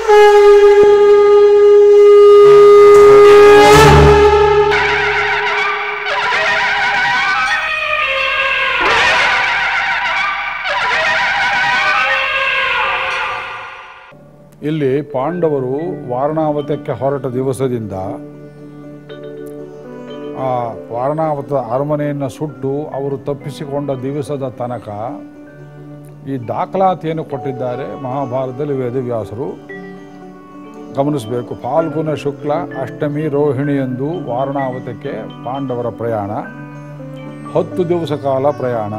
ಇಲ್ಲಿ ಪಾಂಡವರು ವಾರಣಾವತಕ್ಕೆ ಹೊರಟ ದಿವಸದಿಂದ ಆ ವಾರಣಾವತ ಅರಮನೆಯನ್ನು ಸುಟ್ಟು ಅವರು ತಪ್ಪಿಸಿಕೊಂಡ ದಿವಸದ ತನಕ ಈ ದಾಖಲಾತಿಯನ್ನು ಕೊಟ್ಟಿದ್ದಾರೆ ಮಹಾಭಾರತದಲ್ಲಿ ವೇದವ್ಯಾಸರು ಗಮನಿಸಬೇಕು ಫಾಲ್ಗುಣ ಶುಕ್ಲ ಅಷ್ಟಮಿ ರೋಹಿಣಿಯಂದು ವಾರಣಾವತಕ್ಕೆ ಪಾಂಡವರ ಪ್ರಯಾಣ ಹತ್ತು ದಿವಸ ಕಾಲ ಪ್ರಯಾಣ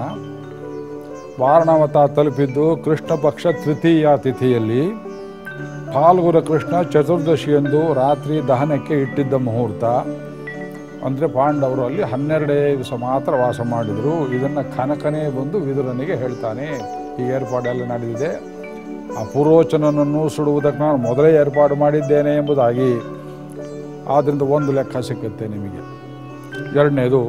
ವಾರಣಾವತ ತಲುಪಿದ್ದು ಕೃಷ್ಣ ಪಕ್ಷ ತೃತೀಯ ತಿಥಿಯಲ್ಲಿ ಫಾಲ್ಗುಣ ಕೃಷ್ಣ ಚತುರ್ದಶಿಯಂದು ರಾತ್ರಿ ದಹನಕ್ಕೆ ಇಟ್ಟಿದ್ದ ಮುಹೂರ್ತ ಅಂದರೆ ಪಾಂಡವರು ಅಲ್ಲಿ ಹನ್ನೆರಡೇ ದಿವಸ ಮಾತ್ರ ವಾಸ ಮಾಡಿದರು ಇದನ್ನು ಕನಕನೇ ಬಂದು ವಿದುರನಿಗೆ ಹೇಳ್ತಾನೆ ಈ ಏರ್ಪಾಡೆಲ್ಲ ನಡೆದಿದೆ ಆ ಪುರೋಚನನನ್ನು ಸುಡುವುದಕ್ಕೆ ನಾನು ಮೊದಲೇ ಏರ್ಪಾಡು ಮಾಡಿದ್ದೇನೆ ಎಂಬುದಾಗಿ ಆದ್ದರಿಂದ ಒಂದು ಲೆಕ್ಕ ಸಿಕ್ಕುತ್ತೆ ನಿಮಗೆ ಎರಡನೇದು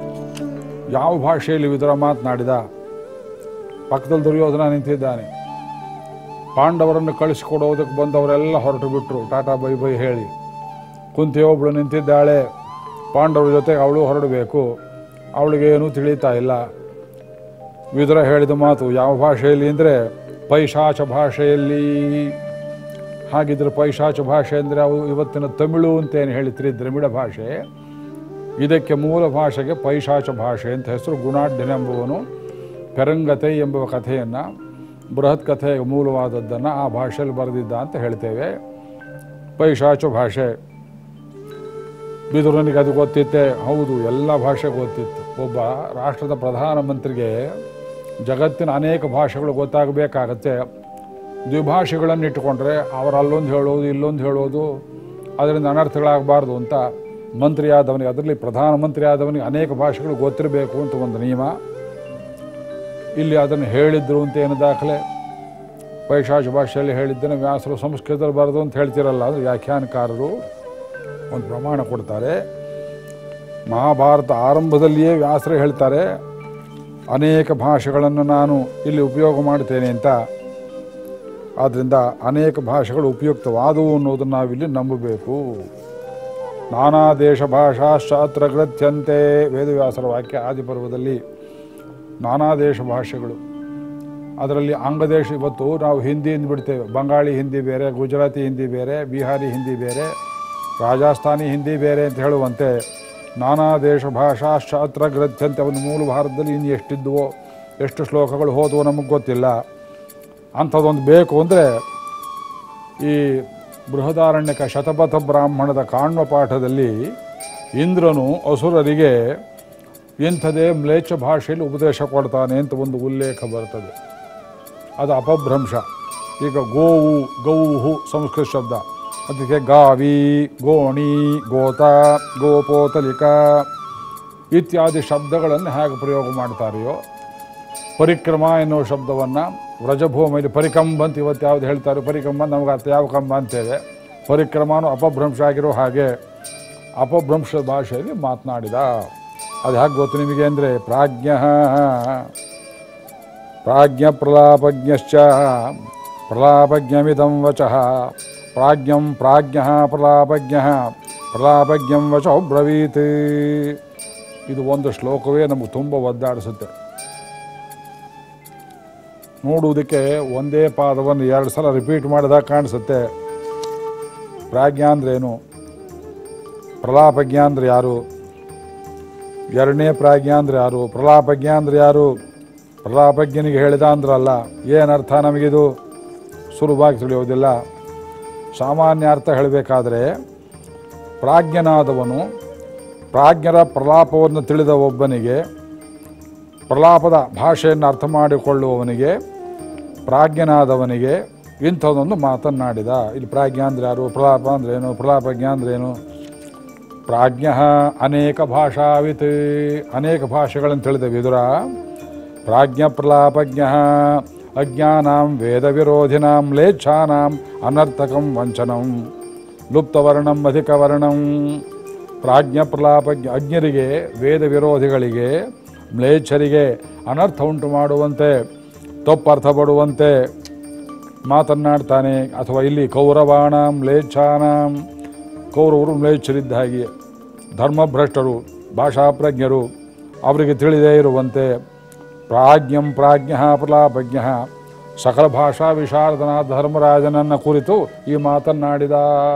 ಯಾವ ಭಾಷೆಯಲ್ಲಿ ವಿದುರ ಮಾತನಾಡಿದ ಪಕ್ಕದಲ್ಲಿ ದುರ್ಯೋಧನ ನಿಂತಿದ್ದಾನೆ ಪಾಂಡವರನ್ನು ಕಳಿಸಿಕೊಡೋದಕ್ಕೆ ಬಂದವರೆಲ್ಲ ಹೊರಟು ಬಿಟ್ಟರು ಟಾಟಾ ಬೈ ಬೈ ಹೇಳಿ ಕುಂತಿ ಒಬ್ಬಳು ನಿಂತಿದ್ದಾಳೆ ಪಾಂಡವರ ಜೊತೆಗೆ ಅವಳು ಹೊರಡಬೇಕು ಅವಳಿಗೇನೂ ತಿಳಿತಾ ಇಲ್ಲ ವಿದುರ ಹೇಳಿದ ಮಾತು ಯಾವ ಭಾಷೆಯಲ್ಲಿ ಅಂದರೆ ಪೈಶಾಚ ಭಾಷೆಯಲ್ಲಿ ಹಾಗಿದ್ರೆ ಪೈಶಾಚ ಭಾಷೆ ಅಂದರೆ ಅವು ಇವತ್ತಿನ ತಮಿಳು ಅಂತೇನು ಹೇಳ್ತೀರಿ ದ್ರಮಿಡ ಭಾಷೆ ಇದಕ್ಕೆ ಮೂಲ ಭಾಷೆಗೆ ಪೈಶಾಚ ಭಾಷೆ ಅಂತ ಹೆಸರು ಗುಣಾಢ್ಯನೆಂಬುವನು ಪೆರಂಗತೆ ಎಂಬುವ ಕಥೆಯನ್ನು ಬೃಹತ್ ಕಥೆಯ ಮೂಲವಾದದ್ದನ್ನು ಆ ಭಾಷೆಯಲ್ಲಿ ಬರೆದಿದ್ದ ಅಂತ ಹೇಳ್ತೇವೆ ಪೈಶಾಚ ಭಾಷೆ ಬಿದುರನಿಗೆ ಅದು ಗೊತ್ತಿತ್ತೆ ಹೌದು ಎಲ್ಲ ಭಾಷೆ ಗೊತ್ತಿತ್ತು ಒಬ್ಬ ರಾಷ್ಟ್ರದ ಪ್ರಧಾನಮಂತ್ರಿಗೆ ಜಗತ್ತಿನ ಅನೇಕ ಭಾಷೆಗಳು ಗೊತ್ತಾಗಬೇಕಾಗತ್ತೆ ದ್ವಿಭಾಷೆಗಳನ್ನು ಇಟ್ಟುಕೊಂಡ್ರೆ ಅವರು ಅಲ್ಲೊಂದು ಹೇಳೋದು ಇಲ್ಲೊಂದು ಹೇಳೋದು ಅದರಿಂದ ಅನರ್ಥಗಳಾಗಬಾರ್ದು ಅಂತ ಮಂತ್ರಿ ಆದವನಿಗೆ ಅದರಲ್ಲಿ ಪ್ರಧಾನಮಂತ್ರಿ ಆದವನಿಗೆ ಅನೇಕ ಭಾಷೆಗಳು ಗೊತ್ತಿರಬೇಕು ಅಂತ ಒಂದು ನಿಯಮ ಇಲ್ಲಿ ಅದನ್ನು ಹೇಳಿದ್ರು ಅಂತ ಏನು ದಾಖಲೆ ಪೈಶಾಚ ಭಾಷೆಯಲ್ಲಿ ಹೇಳಿದ್ದನ್ನು ವ್ಯಾಸರು ಸಂಸ್ಕೃತದಲ್ಲಿ ಬರೆದು ಅಂತ ಹೇಳ್ತಿರಲ್ಲ ಅಂದರೆ ವ್ಯಾಖ್ಯಾನಕಾರರು ಒಂದು ಪ್ರಮಾಣ ಕೊಡ್ತಾರೆ ಮಹಾಭಾರತ ಆರಂಭದಲ್ಲಿಯೇ ವ್ಯಾಸರೇ ಹೇಳ್ತಾರೆ ಅನೇಕ ಭಾಷೆಗಳನ್ನು ನಾನು ಇಲ್ಲಿ ಉಪಯೋಗ ಮಾಡ್ತೇನೆ ಅಂತ ಆದ್ದರಿಂದ ಅನೇಕ ಭಾಷೆಗಳು ಉಪಯುಕ್ತವಾದವು ಅನ್ನೋದನ್ನು ನಾವಿಲ್ಲಿ ನಂಬಬೇಕು ನಾನಾ ದೇಶ ಭಾಷಾ ಶಾಸ್ತ್ರ ಗ್ರಥ್ಯಂತೆ ವೇದವ್ಯಾಸರ ವಾಕ್ಯ ಆದಿಪರ್ವದಲ್ಲಿ ನಾನಾ ದೇಶ ಭಾಷೆಗಳು ಅದರಲ್ಲಿ ಆಂಗ್ಲದೇಶ ಇವತ್ತು ನಾವು ಹಿಂದಿ ಬಿಡ್ತೇವೆ ಬಂಗಾಳಿ ಹಿಂದಿ ಬೇರೆ ಗುಜರಾತಿ ಹಿಂದಿ ಬೇರೆ ಬಿಹಾರಿ ಹಿಂದಿ ಬೇರೆ ರಾಜಸ್ಥಾನಿ ಹಿಂದಿ ಬೇರೆ ಅಂತ ಹೇಳುವಂತೆ ನಾನಾ ದೇಶ ಭಾಷಾ ಶಾಸ್ತ್ರ ಗ್ರಂಥಂತೆ ಒಂದು ಮೂಲ ಭಾರತದಲ್ಲಿ ಇನ್ನು ಎಷ್ಟಿದ್ವೋ ಎಷ್ಟು ಶ್ಲೋಕಗಳು ಹೋದವೋ ನಮಗೆ ಗೊತ್ತಿಲ್ಲ ಅಂಥದ್ದೊಂದು ಬೇಕು ಅಂದರೆ ಈ ಬೃಹದಾರಣ್ಯಕ ಶತಪಥ ಬ್ರಾಹ್ಮಣದ ಕಾಣ್ವ ಪಾಠದಲ್ಲಿ ಇಂದ್ರನು ಅಸುರರಿಗೆ ಇಂಥದೇ ಮ್ಲೇಚ್ಛ ಭಾಷೆಯಲ್ಲಿ ಉಪದೇಶ ಕೊಡ್ತಾನೆ ಅಂತ ಒಂದು ಉಲ್ಲೇಖ ಬರ್ತದೆ ಅದು ಅಪಭ್ರಂಶ ಈಗ ಗೋವು ಗೌಹು ಸಂಸ್ಕೃತ ಶಬ್ದ ಅದಕ್ಕೆ ಗಾವಿ ಗೋಣಿ ಗೋತ ಗೋಪೋತಲಿಕ ಇತ್ಯಾದಿ ಶಬ್ದಗಳನ್ನು ಹೇಗೆ ಪ್ರಯೋಗ ಮಾಡ್ತಾರೆಯೋ ಪರಿಕ್ರಮ ಎನ್ನುವ ಶಬ್ದವನ್ನು ವ್ರಜಭೂಮಿಯಲ್ಲಿ ಪರಿಕಂಬ ಅಂತ ಇವತ್ತು ಯಾವ್ದು ಹೇಳ್ತಾರೆ ಪರಿಕಂಬ ನಮ್ಗೆ ಅರ್ಥ ಯಾವ ಕಂಬ ಅಂತೇವೆ ಪರಿಕ್ರಮನೂ ಅಪಭ್ರಂಶ ಆಗಿರೋ ಹಾಗೆ ಅಪಭ್ರಂಶ ಭಾಷೆಯಲ್ಲಿ ಮಾತನಾಡಿದ ಅದು ಹೇಗೆ ಗೊತ್ತು ನಿಮಗೆ ಅಂದರೆ ಪ್ರಾಜ್ಞ ಪ್ರಾಜ್ಞ ಪ್ರಲಾಪಜ್ಞಶ್ಚ ಪ್ರಲಾಪಜ್ಞಮಿದಂ ವಚಃ ಪ್ರಾಜ್ಞಂ ಪ್ರಾಜ್ಞ ಪ್ರಲಾಪಜ್ಞ ಪ್ರಲಾಪಜ್ಞಂ ವಚ ಬ್ರವೀತ್ ಇದು ಒಂದು ಶ್ಲೋಕವೇ ನಮಗೆ ತುಂಬ ಒದ್ದಾಡಿಸುತ್ತೆ ನೋಡುವುದಕ್ಕೆ ಒಂದೇ ಪಾದವನ್ನು ಎರಡು ಸಲ ರಿಪೀಟ್ ಮಾಡಿದಾಗ ಕಾಣಿಸುತ್ತೆ ಪ್ರಾಜ್ಞಾ ಅಂದ್ರೇನು ಪ್ರಲಾಪಜ್ಞ ಅಂದ್ರೆ ಯಾರು ಎರಡನೇ ಪ್ರಾಜ್ಞ ಅಂದ್ರೆ ಯಾರು ಪ್ರಲಾಪಜ್ಞ ಅಂದ್ರೆ ಯಾರು ಪ್ರಲಾಪಜ್ಞನಿಗೆ ಹೇಳಿದ ಅಂದ್ರಲ್ಲ ಏನರ್ಥ ನಮಗಿದು ಸುಲಭವಾಗಿ ತಿಳಿಯೋದಿಲ್ಲ ಸಾಮಾನ್ಯ ಅರ್ಥ ಹೇಳಬೇಕಾದ್ರೆ ಪ್ರಾಜ್ಞನಾದವನು ಪ್ರಾಜ್ಞರ ಪ್ರಲಾಪವನ್ನು ತಿಳಿದ ಒಬ್ಬನಿಗೆ ಪ್ರಲಾಪದ ಭಾಷೆಯನ್ನು ಅರ್ಥ ಮಾಡಿಕೊಳ್ಳುವವನಿಗೆ ಪ್ರಾಜ್ಞನಾದವನಿಗೆ ಇಂಥದ್ದೊಂದು ಮಾತನ್ನಾಡಿದ ಇಲ್ಲಿ ಪ್ರಾಜ್ಞ ಅಂದ್ರೆ ಯಾರು ಪ್ರಲಾಪ ಅಂದ್ರೇನು ಪ್ರಲಾಪಜ್ಞ ಅಂದ್ರೇನು ಪ್ರಾಜ್ಞ ಅನೇಕ ಭಾಷಾವಿತ್ ಅನೇಕ ಭಾಷೆಗಳನ್ನು ತಿಳಿದ ವಿದುರ ಪ್ರಾಜ್ಞ ಪ್ರಲಾಪಜ್ಞ ಅಜ್ಞಾನಾಂ ವೇದ ವಿರೋಧಿನಾಂ ಮ್ಲೇಚ್ಛಾನಾಂ ಅನರ್ಥಕಂ ವಂಚನಂ ಲುಪ್ತವರ್ಣಂ ಅಧಿಕವರ್ಣಂ ಪ್ರಾಜ್ಞ ಪ್ರಲಾಪಜ್ಞ ಅಜ್ಞರಿಗೆ ವೇದ ವಿರೋಧಿಗಳಿಗೆ ಮ್ಲೇಚ್ಛರಿಗೆ ಅನರ್ಥ ಉಂಟು ಮಾಡುವಂತೆ ತಪ್ಪರ್ಥ ಪಡುವಂತೆ ಮಾತನ್ನಾಡ್ತಾನೆ ಅಥವಾ ಇಲ್ಲಿ ಕೌರವಾಣಂ ಮ್ಲೇಚ್ಛಾನಾಂ ಕೌರವರು ಮ್ಲೇಚ್ಛರಿದ್ದ ಹಾಗೆ ಧರ್ಮಭ್ರಷ್ಟರು ಭಾಷಾಪ್ರಜ್ಞರು ಅವರಿಗೆ ತಿಳಿದೇ ಇರುವಂತೆ ಪ್ರಾಜ್ಞಂ ಪ್ರಾಜ್ಞ ಪ್ರಲಾಪಜ್ಞ ಸಕಲ ಭಾಷಾ ವಿಶಾರದನಾದ ಧರ್ಮರಾಜನನ್ನು ಕುರಿತು ಈ ಮಾತನ್ನಾಡಿದ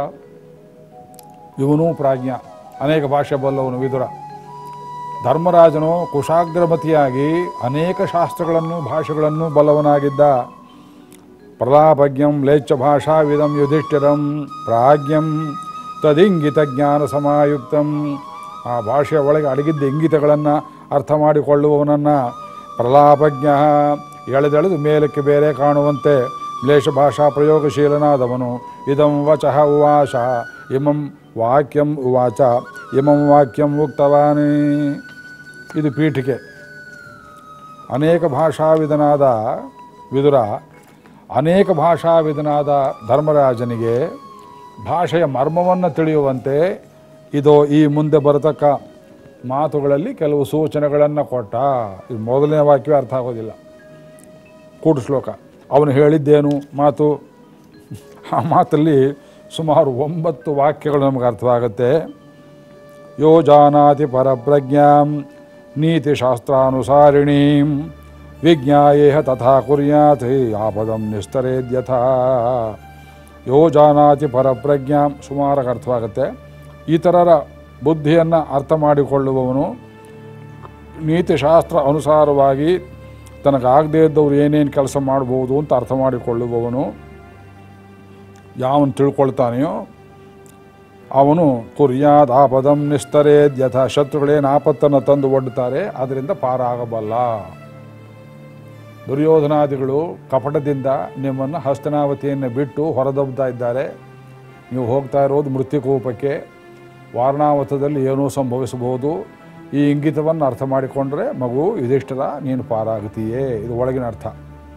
ಇವನೂ ಪ್ರಾಜ್ಞ ಅನೇಕ ಭಾಷೆ ಬಲ್ಲವನು ವಿದುರ ಧರ್ಮರಾಜನು ಕುಶಾಗ್ರಮತಿಯಾಗಿ ಅನೇಕ ಶಾಸ್ತ್ರಗಳನ್ನು ಭಾಷೆಗಳನ್ನು ಬಲ್ಲವನಾಗಿದ್ದ ಪ್ರಲಾಪಜ್ಞಂ ಲೇಚ್ಛ ಭಾಷಾವಿದಂ ಯುಧಿಷ್ಠಿರಂ ಪ್ರಾಜ್ಞಂ ತದಿಂಗಿತ ಜ್ಞಾನ ಸಮಾಯುಕ್ತಂ ಆ ಭಾಷೆಯ ಒಳಗೆ ಅಡಗಿದ್ದ ಇಂಗಿತಗಳನ್ನು ಅರ್ಥ ಮಾಡಿಕೊಳ್ಳುವವನನ್ನು ಪ್ರಲಾಪಜ್ಞ ಎಳೆದೆಳೆದು ಮೇಲಕ್ಕೆ ಬೇರೆ ಕಾಣುವಂತೆ ಮ್ಲೇಷ ಭಾಷಾ ಪ್ರಯೋಗಶೀಲನಾದವನು ಇದಂ ವಚಃ ಉವಾಚ ಇಮಂ ವಾಕ್ಯಂ ಉವಾಚ ಇಮಂ ವಾಕ್ಯಂ ಉಕ್ತವಾನಿ ಇದು ಪೀಠಿಕೆ ಅನೇಕ ಭಾಷಾವಿದನಾದ ವಿದುರ ಅನೇಕ ಭಾಷಾವಿದನಾದ ಧರ್ಮರಾಜನಿಗೆ ಭಾಷೆಯ ಮರ್ಮವನ್ನು ತಿಳಿಯುವಂತೆ ಇದು ಈ ಮುಂದೆ ಬರತಕ್ಕ ಮಾತುಗಳಲ್ಲಿ ಕೆಲವು ಸೂಚನೆಗಳನ್ನು ಕೊಟ್ಟ ಇದು ಮೊದಲನೇ ವಾಕ್ಯವೇ ಅರ್ಥ ಆಗೋದಿಲ್ಲ ಕೂಡು ಶ್ಲೋಕ ಅವನು ಹೇಳಿದ್ದೇನು ಮಾತು ಆ ಮಾತಲ್ಲಿ ಸುಮಾರು ಒಂಬತ್ತು ವಾಕ್ಯಗಳು ನಮಗೆ ಅರ್ಥವಾಗುತ್ತೆ ಯೋ ಜಾನಾತಿ ಪರಪ್ರಜ್ಞಾಂ ನೀತಿಶಾಸ್ತ್ರಾನುಸಾರಿಣೀಂ ವಿಜ್ಞಾಯೇಹ ತಥಾ ಕುರ್ಯಾತ್ ಆಪದಂ ನಿಸ್ತರೇದ್ಯಥಾ ಯೋ ಜಾನಾತಿ ಪರಪ್ರಜ್ಞಾಂ ಸುಮಾರಾಗಿ ಅರ್ಥವಾಗುತ್ತೆ ಇತರರ ಬುದ್ಧಿಯನ್ನು ಅರ್ಥ ಮಾಡಿಕೊಳ್ಳುವವನು ನೀತಿಶಾಸ್ತ್ರ ಅನುಸಾರವಾಗಿ ತನಗಾಗದೇ ಇದ್ದವ್ರು ಏನೇನು ಕೆಲಸ ಮಾಡ್ಬೋದು ಅಂತ ಅರ್ಥ ಮಾಡಿಕೊಳ್ಳುವವನು ಯಾವನು ತಿಳ್ಕೊಳ್ತಾನೆಯೋ ಅವನು ಕುರ್ಯಾದ್ ಆಪದಂ ನಿಸ್ತರೇದ್ ಯಥ ಶತ್ರುಗಳೇನು ಆಪತ್ತನ್ನು ತಂದು ಒಡ್ಡುತ್ತಾರೆ ಅದರಿಂದ ಪಾರಾಗಬಲ್ಲ ದುರ್ಯೋಧನಾದಿಗಳು ಕಪಟದಿಂದ ನಿಮ್ಮನ್ನು ಹಸ್ತನಾವತಿಯನ್ನು ಬಿಟ್ಟು ಹೊರದಬ್ತಾ ಇದ್ದಾರೆ ನೀವು ಹೋಗ್ತಾ ಇರೋದು ಮೃತ್ಯುಕೂಪಕ್ಕೆ ವಾರಣಾವತದಲ್ಲಿ ಏನೂ ಸಂಭವಿಸಬಹುದು ಈ ಇಂಗಿತವನ್ನು ಅರ್ಥ ಮಾಡಿಕೊಂಡ್ರೆ ಮಗು ಯುಧಿಷ್ಠಿರ ನೀನು ಪಾರಾಗುತ್ತೀಯೇ ಇದು ಒಳಗಿನ ಅರ್ಥ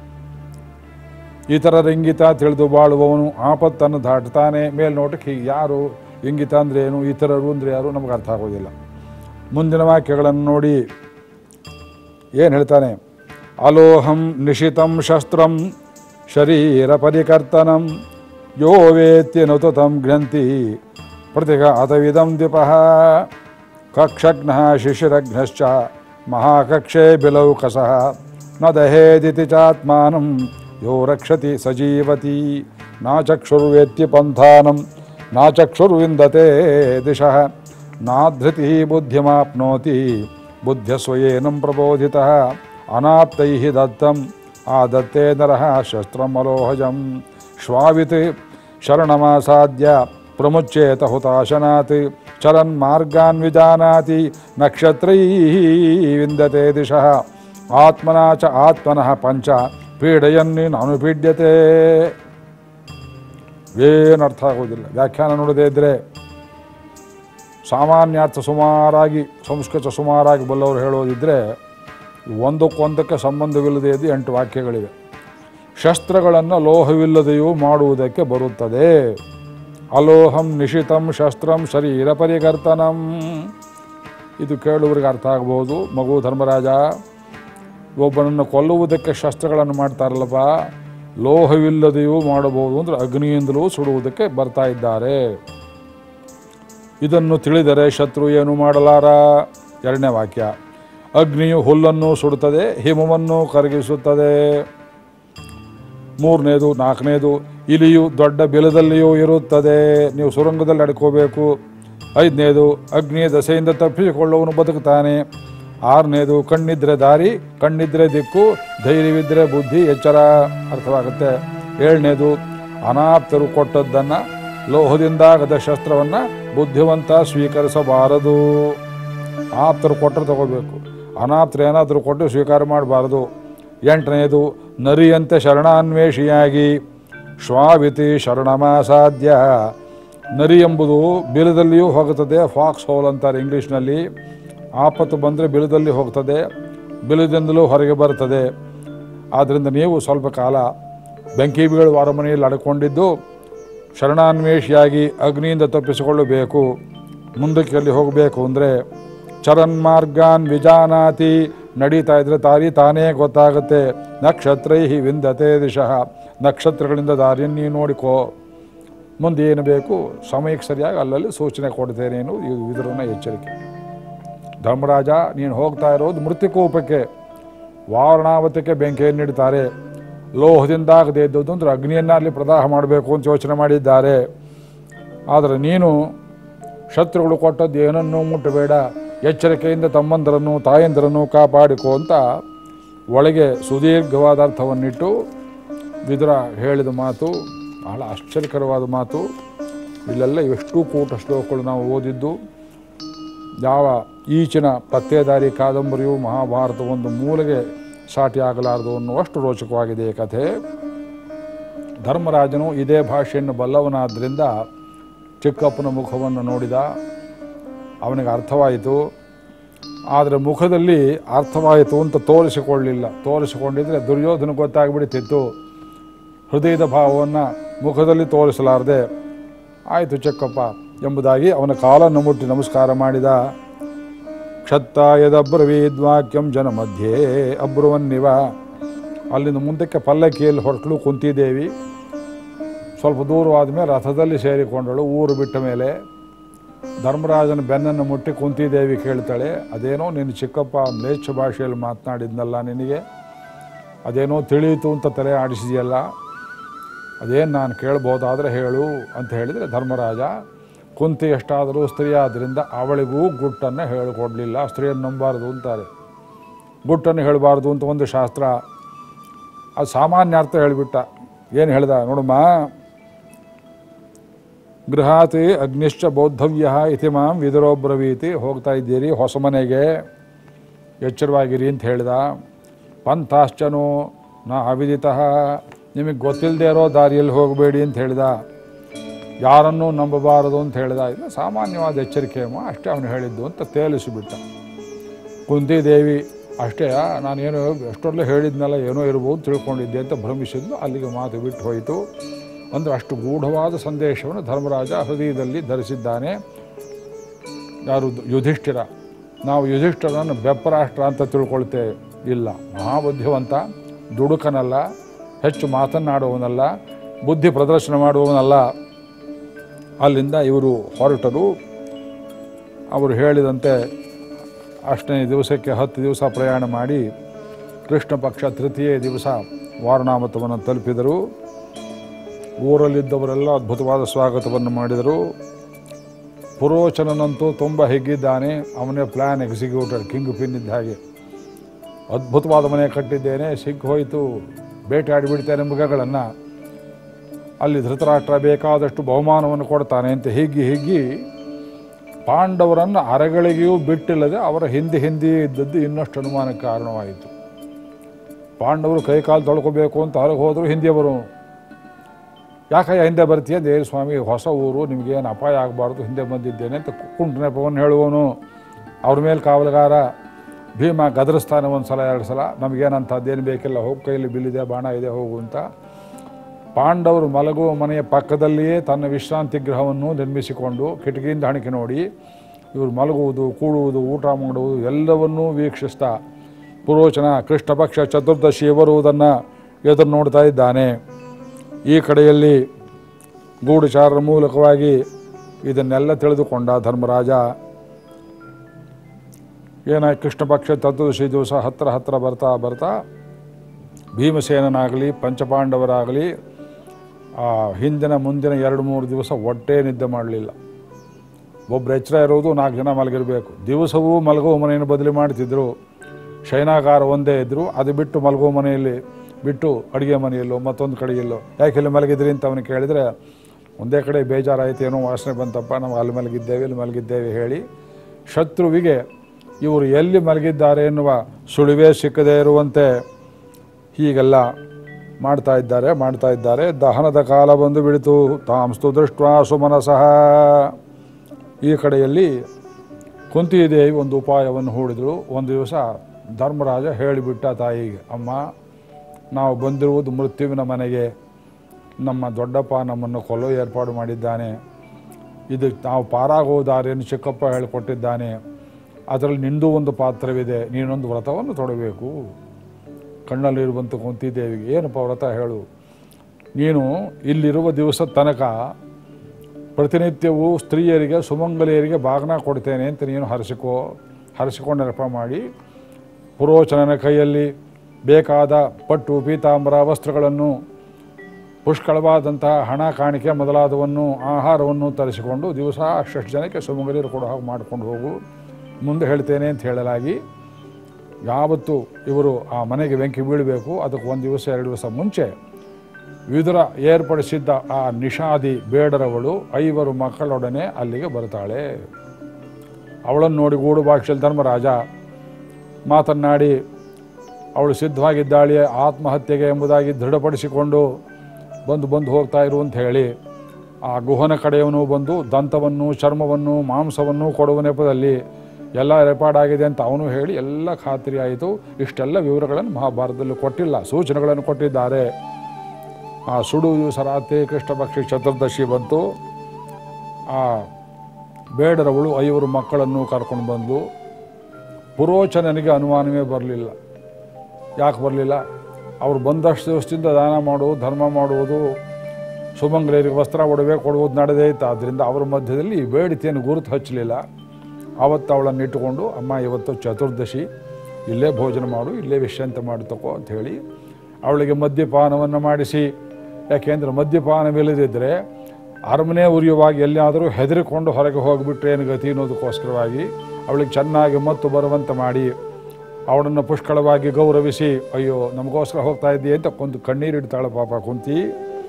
ಇತರರ ಇಂಗಿತ ತಿಳಿದು ಬಾಳುವವನು ಆಪತ್ತನ್ನು ದಾಟ್ತಾನೆ ಮೇಲ್ನೋಟಕ್ಕೆ ಹೀಗೆ ಯಾರು ಇಂಗಿತ ಅಂದರೆ ಏನು ಇತರರು ಅಂದರೆ ಯಾರು ನಮಗೆ ಅರ್ಥ ಆಗೋದಿಲ್ಲ ಮುಂದಿನ ವಾಕ್ಯಗಳನ್ನು ನೋಡಿ ಏನು ಹೇಳ್ತಾನೆ ಅಲೋಹಂ ನಿಶಿತಂ ಶಸ್ತ್ರಂ ಶರೀರ ಪರಿಕರ್ತನಂ ಯೋ ವೇತ್ತಿ ನತುತಂ ಗ್ರಂಥಿ ಪ್ರತಿಗ ಅತವಿದಂ ದಿಪಃ ಕಕ್ಷಘ್ನ ಶಿಶಿರಘ್ನಶ್ಚ ಮಹಾಕಕ್ಷೆ ಬಿಲೌಕಸಃ ನ ದಹೇದಿತಿ ಚಾತ್ಮಾನಂ ಯೋ ರಕ್ಷತಿ ಸಜೀವತಿ ನಾಚಕ್ಷುರ್ವೇತ್ತಿ ಪಂಥಾನಂ ನಾಚಕ್ಷುರ್ವಿಂದತೆ ದಿಶಃ ನಾಧೃತಿ ಬುದ್ಧಿಮಾಪ್ನೋತಿ ಬುದ್ಧ್ಯಸ್ವಯೇನಂ ಪ್ರಬೋಧಿತಃ ಅನಾಪ್ತೈ ದತ್ತಂ ಆ ದತ್ತೇ ನರಃ ಶಸ್ತ್ರಮಲೋಹಜಂ ಶ್ವಾವಿತ್ ಶರಣಮಾಸಾದ್ಯ ಪ್ರಮುಚ್ಚೇತ ಹುತಾಶನಾತ್ ಚರನ್ ಮಾರ್ಗಾನ್ ವಿಜಾನಾತಿ ನಕ್ಷತ್ರೈ ವಿಂದತೆ ದಿಶಃ ಆತ್ಮನಾ ಚ ಆತ್ಮನಃ ಪಂಚ ಪೀಡೆಯನ್ನಿ ನಾನು ಪೀಡ್ಯತೆ ಏನು ಅರ್ಥ ಆಗೋದಿಲ್ಲ ವ್ಯಾಖ್ಯಾನ ನೋಡದೇ ಇದ್ದರೆ ಸಾಮಾನ್ಯಾರ್ಥ ಸುಮಾರಾಗಿ ಸಂಸ್ಕೃತ ಸುಮಾರಾಗಿ ಬಲ್ಲವರು ಹೇಳೋದಿದ್ದರೆ ಒಂದಕ್ಕೊಂದಕ್ಕೆ ಸಂಬಂಧವಿಲ್ಲದೆ ಇದ್ದು ಎಂಟು ವಾಕ್ಯಗಳಿವೆ ಶಸ್ತ್ರಗಳನ್ನು ಲೋಹವಿಲ್ಲದೆಯೂ ಮಾಡುವುದಕ್ಕೆ ಬರುತ್ತದೆ ಅಲೋಹಂ ನಿಶಿತಂ ಶಸ್ತ್ರಂ ಶರೀರ ಪರಿಕರ್ತನಂ ಇದು ಕೇಳುವರಿಗೆ ಅರ್ಥ ಆಗ್ಬೋದು ಮಗು ಧರ್ಮರಾಜ ಒಬ್ಬನನ್ನು ಕೊಲ್ಲುವುದಕ್ಕೆ ಶಸ್ತ್ರಗಳನ್ನು ಮಾಡ್ತಾರಲ್ಲಪ್ಪ ಲೋಹವಿಲ್ಲದೆಯೂ ಮಾಡಬಹುದು ಅಂದರೆ ಅಗ್ನಿಯಿಂದಲೂ ಸುಡುವುದಕ್ಕೆ ಬರ್ತಾ ಇದ್ದಾರೆ ಇದನ್ನು ತಿಳಿದರೆ ಶತ್ರು ಏನು ಮಾಡಲಾರ ಎರಡನೇ ವಾಕ್ಯ ಅಗ್ನಿಯು ಹುಲ್ಲನ್ನು ಸುಡುತ್ತದೆ ಹಿಮವನ್ನು ಕರಗಿಸುತ್ತದೆ ಮೂರನೇದು ನಾಲ್ಕನೇದು ಇಲಿಯು ದೊಡ್ಡ ಬಿಲದಲ್ಲಿಯೂ ಇರುತ್ತದೆ ನೀವು ಸುರಂಗದಲ್ಲಿ ಅಡ್ಕೋಬೇಕು ಐದನೇದು ಅಗ್ನಿಯ ದಸೆಯಿಂದ ತಪ್ಪಿಸಿಕೊಳ್ಳುವವನು ಬದುಕುತ್ತಾನೆ ಆರನೇದು ಕಣ್ಣಿದ್ರೆ ದಾರಿ ಕಣ್ಣಿದ್ರೆ ದಿಕ್ಕು ಧೈರ್ಯವಿದ್ದರೆ ಬುದ್ಧಿ ಎಚ್ಚರ ಅರ್ಥವಾಗುತ್ತೆ ಏಳನೇದು ಅನಾಪ್ತರು ಕೊಟ್ಟದ್ದನ್ನು ಲೋಹದಿಂದಾಗದ ಶಸ್ತ್ರವನ್ನು ಬುದ್ಧಿವಂತ ಸ್ವೀಕರಿಸಬಾರದು ಆಪ್ತರು ಕೊಟ್ಟರೆ ತಗೋಬೇಕು ಅನಾಪ್ತರು ಏನಾದರೂ ಕೊಟ್ಟು ಸ್ವೀಕಾರ ಮಾಡಬಾರದು ಎಂಟನೇದು ನರಿಯಂತೆ ಶರಣಾನ್ವೇಷಿಯಾಗಿ ಶ್ವಾವಿತಿ ಶರಣಮಾಸಾಧ್ಯ ನರಿ ಎಂಬುದು ಬಿಲದಲ್ಲಿಯೂ ಹೋಗುತ್ತದೆ ಫಾಕ್ಸ್ ಹೋಲ್ ಅಂತಾರೆ ಇಂಗ್ಲೀಷ್ನಲ್ಲಿ ಆಪತ್ತು ಬಂದರೆ ಬಿಲದಲ್ಲಿ ಹೋಗ್ತದೆ ಬಿಲದಿಂದಲೂ ಹೊರಗೆ ಬರ್ತದೆ ಆದ್ದರಿಂದ ನೀವು ಸ್ವಲ್ಪ ಕಾಲ ಬೆಂಕಿ ಬೀಳುವ ಅರಮನೆಯಲ್ಲಿ ಅಡ್ಕೊಂಡಿದ್ದು ಶರಣಾನ್ವೇಷಿಯಾಗಿ ಅಗ್ನಿಯಿಂದ ತಪ್ಪಿಸಿಕೊಳ್ಳಬೇಕು ಮುಂದಕ್ಕೆ ಅಲ್ಲಿ ಹೋಗಬೇಕು ಅಂದರೆ ಚರನ್ಮಾರ್ಗಾನ್ ವಿಜಾನಾತಿ ನಡೀತಾ ಇದ್ರೆ ತಾರಿ ತಾನೇ ಗೊತ್ತಾಗುತ್ತೆ ನಕ್ಷತ್ರೈ ವಿಂದತೆ ದಿಶಃ ನಕ್ಷತ್ರಗಳಿಂದ ದಾರಿಯನ್ನು ನೀನು ನೋಡಿಕೋ ಮುಂದೆ ಏನು ಬೇಕು ಸಮಯಕ್ಕೆ ಸರಿಯಾಗಿ ಅಲ್ಲಲ್ಲಿ ಸೂಚನೆ ಕೊಡ್ತೇನೆ ಎನ್ನುವುದು ಇದು ವಿದುರನ ಎಚ್ಚರಿಕೆ ಧರ್ಮರಾಜ ನೀನು ಹೋಗ್ತಾ ಇರೋದು ಮೃತ್ಯುಕೋಪಕ್ಕೆ ವಾರಣಾವತಕ್ಕೆ ಬೆಂಕಿಯನ್ನು ಇಡ್ತಾರೆ ಲೋಹದಿಂದ ಆಗದೇ ಇದ್ದದ್ದು ಅಂದರೆ ಅಗ್ನಿಯನ್ನು ಅಲ್ಲಿ ಪ್ರದಾಹ ಮಾಡಬೇಕು ಅಂತ ಯೋಚನೆ ಮಾಡಿದ್ದಾರೆ ಆದರೆ ನೀನು ಶತ್ರುಗಳು ಕೊಟ್ಟದ್ದು ಏನನ್ನೂ ಮುಟ್ಟಬೇಡ ಎಚ್ಚರಿಕೆಯಿಂದ ತಮ್ಮಂದರನ್ನು ತಾಯಂದಿರನ್ನು ಕಾಪಾಡಿಕೋ ಅಂತ ಒಳಗೆ ಸುದೀರ್ಘವಾದ ಅರ್ಥವನ್ನಿಟ್ಟು ವಿದುರ ಹೇಳಿದ ಮಾತು ಬಹಳ ಆಶ್ಚರ್ಯಕರವಾದ ಮಾತು ಇಲ್ಲೆಲ್ಲ ಎಷ್ಟು ಕೂಟ ಶ್ಲೋಕಗಳು ನಾವು ಓದಿದ್ದು ಯಾವ ಈಚಿನ ಪತ್ತೇದಾರಿ ಕಾದಂಬರಿಯು ಮಹಾಭಾರತ ಒಂದು ಮೂಲೆಗೆ ಸಾಟಿ ಆಗಲಾರದು ಅನ್ನುವಷ್ಟು ರೋಚಕವಾಗಿದೆ ಈ ಕಥೆ ಧರ್ಮರಾಜನು ಇದೇ ಭಾಷೆಯನ್ನು ಬಲ್ಲವನಾದ್ದರಿಂದ ಚಿಕ್ಕಪ್ಪನ ಮುಖವನ್ನು ನೋಡಿದ ಅವನಿಗೆ ಅರ್ಥವಾಯಿತು ಆದರೆ ಮುಖದಲ್ಲಿ ಅರ್ಥವಾಯಿತು ಅಂತ ತೋರಿಸಿಕೊಳ್ಳಲಿಲ್ಲ ತೋರಿಸಿಕೊಂಡಿದ್ರೆ ದುರ್ಯೋಧನ ಗೊತ್ತಾಗ್ಬಿಡ್ತಿತ್ತು ಹೃದಯದ ಭಾವವನ್ನು ಮುಖದಲ್ಲಿ ತೋರಿಸಲಾರದೆ ಆಯಿತು ಚಿಕ್ಕಪ್ಪ ಎಂಬುದಾಗಿ ಅವನ ಕಾಲನ್ನು ಮುಟ್ಟಿ ನಮಸ್ಕಾರ ಮಾಡಿದ ಕ್ಷತ್ತಾಯದಬ್ರವೀದ್ವಾಕ್ಯಂ ಜನ ಮಧ್ಯೆ ಅಬ್ರುವನ್ನಿವ ಅಲ್ಲಿಂದ ಮುಂದಕ್ಕೆ ಪಲ್ಲಕ್ಕಿಯಲ್ಲಿ ಹೊರಟಲು ಕುಂತಿದ್ದೇವಿ ಸ್ವಲ್ಪ ದೂರವಾದ ಮೇಲೆ ರಥದಲ್ಲಿ ಸೇರಿಕೊಂಡಳು ಊರು ಬಿಟ್ಟ ಮೇಲೆ ಧರ್ಮರಾಜನ ಬೆನ್ನನ್ನು ಮುಟ್ಟಿ ಕುಂತಿದೇವಿ ಕೇಳ್ತಾಳೆ ಅದೇನೋ ನಿನ್ನ ಚಿಕ್ಕಪ್ಪ ಮ್ಲೇಚ್ಛ ಭಾಷೆಯಲ್ಲಿ ಮಾತನಾಡಿದ್ನಲ್ಲ ನಿನಗೆ ಅದೇನೋ ತಿಳಿಯಿತು ಅಂತ ತಲೆ ಆಡಿಸಿದೆಯಲ್ಲ ಅದೇನು ನಾನು ಕೇಳ್ಬೋದಾದರೆ ಹೇಳು ಅಂತ ಹೇಳಿದರೆ ಧರ್ಮರಾಜ ಕುಂತಿ ಎಷ್ಟಾದರೂ ಸ್ತ್ರೀ ಆದ್ದರಿಂದ ಅವಳಿಗೂ ಗುಟ್ಟನ್ನು ಹೇಳಿಕೊಡಲಿಲ್ಲ ಸ್ತ್ರೀಯನ್ನು ನಂಬಾರ್ದು ಅಂತಾರೆ ಗುಟ್ಟನ್ನು ಹೇಳಬಾರ್ದು ಅಂತ ಒಂದು ಶಾಸ್ತ್ರ ಅದು ಸಾಮಾನ್ಯ ಅರ್ಥ ಹೇಳಿಬಿಟ್ಟ ಏನು ಹೇಳ್ದ ನೋಡಮ್ಮ ಗೃಹಾತಿ ಅಗ್ನಿಶ್ಚ ಬೌದ್ಧವ್ಯ ಇತಿ ಮಾಂ ವಿದುರೋಬ್ರವೀತಿ ಹೋಗ್ತಾ ಇದ್ದೀರಿ ಹೊಸ ಮನೆಗೆ ಎಚ್ಚರವಾಗಿರಿ ಅಂತ ಹೇಳ್ದ ಪಂಥಾಶ್ಚನು ನಾ ಅವಿದಿತಃ ನಿಮಗೆ ಗೊತ್ತಿಲ್ಲದೆ ಇರೋ ದಾರಿಯಲ್ಲಿ ಹೋಗಬೇಡಿ ಅಂತ ಹೇಳ್ದ ಯಾರನ್ನೂ ನಂಬಬಾರದು ಅಂತ ಹೇಳ್ದ ಇದು ಸಾಮಾನ್ಯವಾದ ಎಚ್ಚರಿಕೆ ಅಮ್ಮ ಅಷ್ಟೇ ಅವನು ಹೇಳಿದ್ದು ಅಂತ ತೇಲಿಸಿಬಿಟ್ಟ ಕುಂತಿದೇವಿ ಅಷ್ಟೇ ನಾನೇನು ಎಷ್ಟೊಲ್ಲೇ ಹೇಳಿದ್ನಲ್ಲ ಏನೋ ಇರ್ಬೋದು ತಿಳ್ಕೊಂಡಿದ್ದೆ ಅಂತ ಭ್ರಮಿಸಿದ್ಲು ಅಲ್ಲಿಗೆ ಮಾತು ಬಿಟ್ಟು ಹೋಯಿತು ಅಂದರೆ ಅಷ್ಟು ಗೂಢವಾದ ಸಂದೇಶವನ್ನು ಧರ್ಮರಾಜ ಹೃದಯದಲ್ಲಿ ಧರಿಸಿದ್ದಾನೆ ಯಾರು ಯುಧಿಷ್ಠಿರ ನಾವು ಯುಧಿಷ್ಠಿರನನ್ನು ಬೆಪ್ಪರಾಷ್ಟ್ರ ಅಂತ ತಿಳ್ಕೊಳ್ತೇವೆ ಇಲ್ಲ ಮಹಾಬುದ್ಧಿವಂತ ದುಡುಕನಲ್ಲ ಹೆಚ್ಚು ಮಾತನಾಡುವವನಲ್ಲ ಬುದ್ಧಿ ಪ್ರದರ್ಶನ ಮಾಡುವವನಲ್ಲ ಅಲ್ಲಿಂದ ಇವರು ಹೊರಟರು ಅವರು ಹೇಳಿದಂತೆ ಅಷ್ಟನೇ ದಿವಸಕ್ಕೆ ಹತ್ತು ದಿವಸ ಪ್ರಯಾಣ ಮಾಡಿ ಕೃಷ್ಣ ಪಕ್ಷ ತೃತೀಯ ದಿವಸ ವಾರಣಾಮತವನ್ನು ತಲುಪಿದರು ಊರಲ್ಲಿದ್ದವರೆಲ್ಲ ಅದ್ಭುತವಾದ ಸ್ವಾಗತವನ್ನು ಮಾಡಿದರು ಪುರೋಚನನಂತೂ ತುಂಬ ಹಿಗ್ಗಿದ್ದಾನೆ ಅವನೇ ಪ್ಲ್ಯಾನ್ ಎಕ್ಸಿಕ್ಯೂಟರ್ ಕಿಂಗ್ ಪಿನ್ ಇದ್ದ ಹಾಗೆ ಅದ್ಭುತವಾದ ಮನೆ ಕಟ್ಟಿದ್ದೇನೆ ಸಿಕ್ಕಿ ಹೋಯಿತು ಬೇಟೆಯಾಡಿಬಿಡ್ತೇನೆ ಮೃಗಗಳನ್ನು ಅಲ್ಲಿ ಧೃತರಾಷ್ಟ್ರ ಬೇಕಾದಷ್ಟು ಬಹುಮಾನವನ್ನು ಕೊಡ್ತಾನೆ ಅಂತ ಹಿಗ್ಗಿ ಹಿಗ್ಗಿ ಪಾಂಡವರನ್ನು ಅರಗಳಿಗೆಯೂ ಬಿಟ್ಟಿಲ್ಲದೆ ಅವರ ಹಿಂದೆ ಹಿಂದೆ ಇದ್ದದ್ದು ಇನ್ನಷ್ಟು ಅನುಮಾನಕ್ಕೆ ಕಾರಣವಾಯಿತು ಪಾಂಡವರು ಕೈಕಾಲು ತೊಳ್ಕೋಬೇಕು ಅಂತ ಹೊರಗೆ ಹೋದರು ಹಿಂದೆ ಬರು ಯಾಕಯ್ಯ ಹಿಂದೆ ಬರ್ತೀಯ ದೇವ ಸ್ವಾಮಿ ಹೊಸ ಊರು ನಿಮಗೇನು ಅಪಾಯ ಆಗಬಾರ್ದು ಹಿಂದೆ ಬಂದಿದ್ದೇನೆ ಅಂತ ಕುಂಟು ನೆಪವನ್ನು ಹೇಳುವವನು ಅವ್ರ ಮೇಲೆ ಕಾವಲುಗಾರ ಭೀಮ ಗದರಿಸ್ತಾನೆ ಒಂದು ಸಲ ಎರಡು ಸಲ ನಮಗೇನಂಥದ್ದೇನು ಬೇಕಿಲ್ಲ ಹೋಗಿ ಕೈಯಲ್ಲಿ ಬಿಲ್ಲಿದೆ ಬಾಣ ಇದೆ ಹೋಗು ಅಂತ ಪಾಂಡವರು ಮಲಗುವ ಮನೆಯ ಪಕ್ಕದಲ್ಲಿಯೇ ತನ್ನ ವಿಶ್ರಾಂತಿ ಗೃಹವನ್ನು ನಿರ್ಮಿಸಿಕೊಂಡು ಕಿಟಕಿಯಿಂದ ಹಣಿಕೆ ನೋಡಿ ಇವರು ಮಲಗುವುದು ಕೂಡುವುದು ಊಟ ಮಾಡುವುದು ಎಲ್ಲವನ್ನೂ ವೀಕ್ಷಿಸ್ತಾ ಪುರೋಚನ ಕೃಷ್ಣ ಪಕ್ಷ ಚತುರ್ದಶಿ ಬರುವುದನ್ನು ಎದುರು ನೋಡ್ತಾ ಇದ್ದಾನೆ ಈ ಕಡೆಯಲ್ಲಿ ಗೂಢಚಾರರ ಮೂಲಕವಾಗಿ ಇದನ್ನೆಲ್ಲ ತಿಳಿದುಕೊಂಡ ಧರ್ಮರಾಜ ಏನ ಕೃಷ್ಣ ಪಕ್ಷ ಚತುರ್ದಶಿ ದಿವಸ ಹತ್ರ ಹತ್ರ ಬರ್ತಾ ಬರ್ತಾ ಭೀಮಸೇನನಾಗಲಿ ಪಂಚಪಾಂಡವರಾಗಲಿ ಆ ಹಿಂದಿನ ಮುಂದಿನ ಎರಡು ಮೂರು ದಿವಸ ಹೊಟ್ಟೆ ನಿದ್ದೆ ಮಾಡಲಿಲ್ಲ ಒಬ್ಬರು ಎಚ್ಚರ ಇರೋದು ನಾಲ್ಕು ಜನ ಮಲಗಿರಬೇಕು ದಿವಸವೂ ಮಲಗುವ ಮನೆಯನ್ನು ಬದಲಿ ಮಾಡ್ತಿದ್ರು ಶಯನಾಗಾರ ಒಂದೇ ಇದ್ದರು ಅದು ಬಿಟ್ಟು ಮಲಗುವ ಮನೆಯಲ್ಲಿ ಬಿಟ್ಟು ಅಡುಗೆ ಮನೆಯಲ್ಲೋ ಮತ್ತೊಂದು ಕಡೆಯಲ್ಲೋ ಯಾಕೆ ಇಲ್ಲಿ ಮಲಗಿದ್ರಿ ಅಂತ ಅವನು ಕೇಳಿದರೆ ಒಂದೇ ಕಡೆ ಬೇಜಾರಾಯಿತು ಏನೋ ವಾಸನೆ ಬಂತಪ್ಪ ನಾವು ಅಲ್ಲಿ ಮಲಗಿದ್ದೇವೆ ಇಲ್ಲಿ ಮಲಗಿದ್ದೇವೆ ಹೇಳಿ ಶತ್ರುವಿಗೆ ಇವರು ಎಲ್ಲಿ ಮಲಗಿದ್ದಾರೆ ಎನ್ನುವ ಸುಳಿವೇ ಸಿಕ್ಕದೇ ಇರುವಂತೆ ಹೀಗೆಲ್ಲ ಮಾಡ್ತಾ ಇದ್ದಾರೆ ಮಾಡ್ತಾ ಇದ್ದಾರೆ ದಹನದ ಕಾಲ ಬಂದು ಬಿಡಿತು ತಾಂಸ್ತು ದೃಷ್ಟ ಸುಮನಸಃ ಈ ಕಡೆಯಲ್ಲಿ ಕುಂತಿದೇವಿ ಒಂದು ಉಪಾಯವನ್ನು ಹೂಡಿದಳು ಒಂದು ದಿವಸ ಧರ್ಮರಾಜ ಹೇಳಿಬಿಟ್ಟ ತಾಯಿಗೆ ಅಮ್ಮ ನಾವು ಬಂದಿರುವುದು ಮೃತ್ಯುವಿನ ಮನೆಗೆ ನಮ್ಮ ದೊಡ್ಡಪ್ಪ ನಮ್ಮನ್ನು ಕೊಲ್ಲೋ ಏರ್ಪಾಡು ಮಾಡಿದ್ದಾನೆ ಇದು ನಾವು ಪಾರಾಗೋ ದಾರಿಯನ್ನು ಚಿಕ್ಕಪ್ಪ ಹೇಳಿಕೊಟ್ಟಿದ್ದಾನೆ ಅದರಲ್ಲಿ ನಿಂದು ಒಂದು ಪಾತ್ರವಿದೆ ನೀನೊಂದು ವ್ರತವನ್ನು ತೊಡಬೇಕು ಕಣ್ಣಲ್ಲಿರುವಂಥ ಕುಂತಿದೇವಿಗೆ ಏನಪ್ಪ ವ್ರತ ಹೇಳು ನೀನು ಇಲ್ಲಿರುವ ದಿವಸದ ತನಕ ಪ್ರತಿನಿತ್ಯವೂ ಸ್ತ್ರೀಯರಿಗೆ ಸುಮಂಗಲಿಯರಿಗೆ ಬಾಗ್ನ ಕೊಡ್ತೇನೆ ಅಂತ ನೀನು ಹರಸಿಕೋ ಹರಸಿಕೊಂಡು ನೆನಪ ಮಾಡಿ ಪುರೋಚನನ ಕೈಯಲ್ಲಿ ಬೇಕಾದ ಪಟ್ಟು ಪೀತಾಂಬರ ವಸ್ತ್ರಗಳನ್ನು ಪುಷ್ಕಳವಾದಂತಹ ಹಣ ಕಾಣಿಕೆ ಮೊದಲಾದವನ್ನು ಆಹಾರವನ್ನು ತರಿಸಿಕೊಂಡು ದಿವಸ ಅಷ್ಟು ಜನಕ್ಕೆ ಸುಮಂಗಲಿಯರು ಕೊಡೋ ಹಾಗೆ ಮಾಡ್ಕೊಂಡು ಹೋಗು ಮುಂದೆ ಹೇಳ್ತೇನೆ ಅಂತ ಹೇಳಲಾಗಿ ಯಾವತ್ತು ಇವರು ಆ ಮನೆಗೆ ಬೆಂಕಿ ಬೀಳಬೇಕು ಅದಕ್ಕೆ ಒಂದು ದಿವಸ ಎರಡು ದಿವಸ ಮುಂಚೆ ವಿದುರ ಏರ್ಪಡಿಸಿದ್ದ ಆ ನಿಷಾದಿ ಬೇಡರವಳು ಐವರು ಮಕ್ಕಳೊಡನೆ ಅಲ್ಲಿಗೆ ಬರ್ತಾಳೆ ಅವಳನ್ನು ನೋಡಿ ಗೂಡು ಭಾಷೆಯಲ್ಲಿ ಧರ್ಮರಾಜ ಮಾತನ್ನಾಡಿ ಅವಳು ಸಿದ್ಧವಾಗಿದ್ದಾಳೆ ಆತ್ಮಹತ್ಯೆಗೆ ಎಂಬುದಾಗಿ ದೃಢಪಡಿಸಿಕೊಂಡು ಬಂದು ಬಂದು ಹೋಗ್ತಾ ಇರು ಅಂತ ಹೇಳಿ ಆ ಗುಹನ ಕಡೆಯವನು ಬಂದು ದಂತವನ್ನು ಚರ್ಮವನ್ನು ಮಾಂಸವನ್ನು ಕೊಡುವ ನೆಪದಲ್ಲಿ ಎಲ್ಲ ರೆಪಾರ್ಡಾಗಿದೆ ಅಂತ ಅವನು ಹೇಳಿ ಎಲ್ಲ ಖಾತ್ರಿ ಆಯಿತು ಇಷ್ಟೆಲ್ಲ ವಿವರಗಳನ್ನು ಮಹಾಭಾರತದಲ್ಲಿ ಕೊಟ್ಟಿಲ್ಲ ಸೂಚನೆಗಳನ್ನು ಕೊಟ್ಟಿದ್ದಾರೆ ಆ ಸುಡು ದಿವಸ ರಾತ್ರಿ ಕೃಷ್ಣ ಪಕ್ಷಿ ಚತುರ್ದಶಿ ಬಂತು ಆ ಬೇಡರವಳು ಐವರು ಮಕ್ಕಳನ್ನು ಕರ್ಕೊಂಡು ಬಂದು ಪುರೋಚನನಿಗೆ ಅನುಮಾನವೇ ಬರಲಿಲ್ಲ ಯಾಕೆ ಬರಲಿಲ್ಲ ಅವ್ರು ಬಂದಷ್ಟು ದಿವಸದಿಂದ ದಾನ ಮಾಡುವುದು ಧರ್ಮ ಮಾಡುವುದು ಸುಮಂಗಲಿಯರಿಗೆ ವಸ್ತ್ರ ಒಡವೆ ಕೊಡುವುದು ನಡೆದೇ ಇತ್ತು ಆದ್ದರಿಂದ ಅವರ ಮಧ್ಯದಲ್ಲಿ ಈ ಬೇಡಿಕೆಯನ್ನು ಗುರುತು ಹಚ್ಚಲಿಲ್ಲ ಆವತ್ತು ಅವಳನ್ನು ಇಟ್ಟುಕೊಂಡು ಅಮ್ಮ ಇವತ್ತು ಚತುರ್ದಶಿ ಇಲ್ಲೇ ಭೋಜನ ಮಾಡು ಇಲ್ಲೇ ವಿಶ್ರಾಂತಿ ಮಾಡಿ ತಗೋ ಅಂತ ಹೇಳಿ ಅವಳಿಗೆ ಮದ್ಯಪಾನವನ್ನು ಮಾಡಿಸಿ ಯಾಕೆಂದರೆ ಮದ್ಯಪಾನವಿಲ್ಲದಿದ್ದರೆ ಅರಮನೆ ಉರಿಯುವಾಗ ಎಲ್ಲಿಯಾದರೂ ಹೆದರಿಕೊಂಡು ಹೊರಗೆ ಹೋಗಿಬಿಟ್ರೆ ಏನು ಗತಿ ಅನ್ನೋದಕ್ಕೋಸ್ಕರವಾಗಿ ಅವಳಿಗೆ ಚೆನ್ನಾಗಿ ಮತ್ತು ಬರುವಂತೆ ಮಾಡಿ ಅವಳನ್ನು ಪುಷ್ಕಳವಾಗಿ ಗೌರವಿಸಿ ಅಯ್ಯೋ ನಮಗೋಸ್ಕರ ಹೋಗ್ತಾ ಇದ್ದೀಯ ಅಂತ ಕೊಂದು ಕಣ್ಣೀರಿಡ್ತಾಳೆ ಪಾಪ ಕುಂತಿ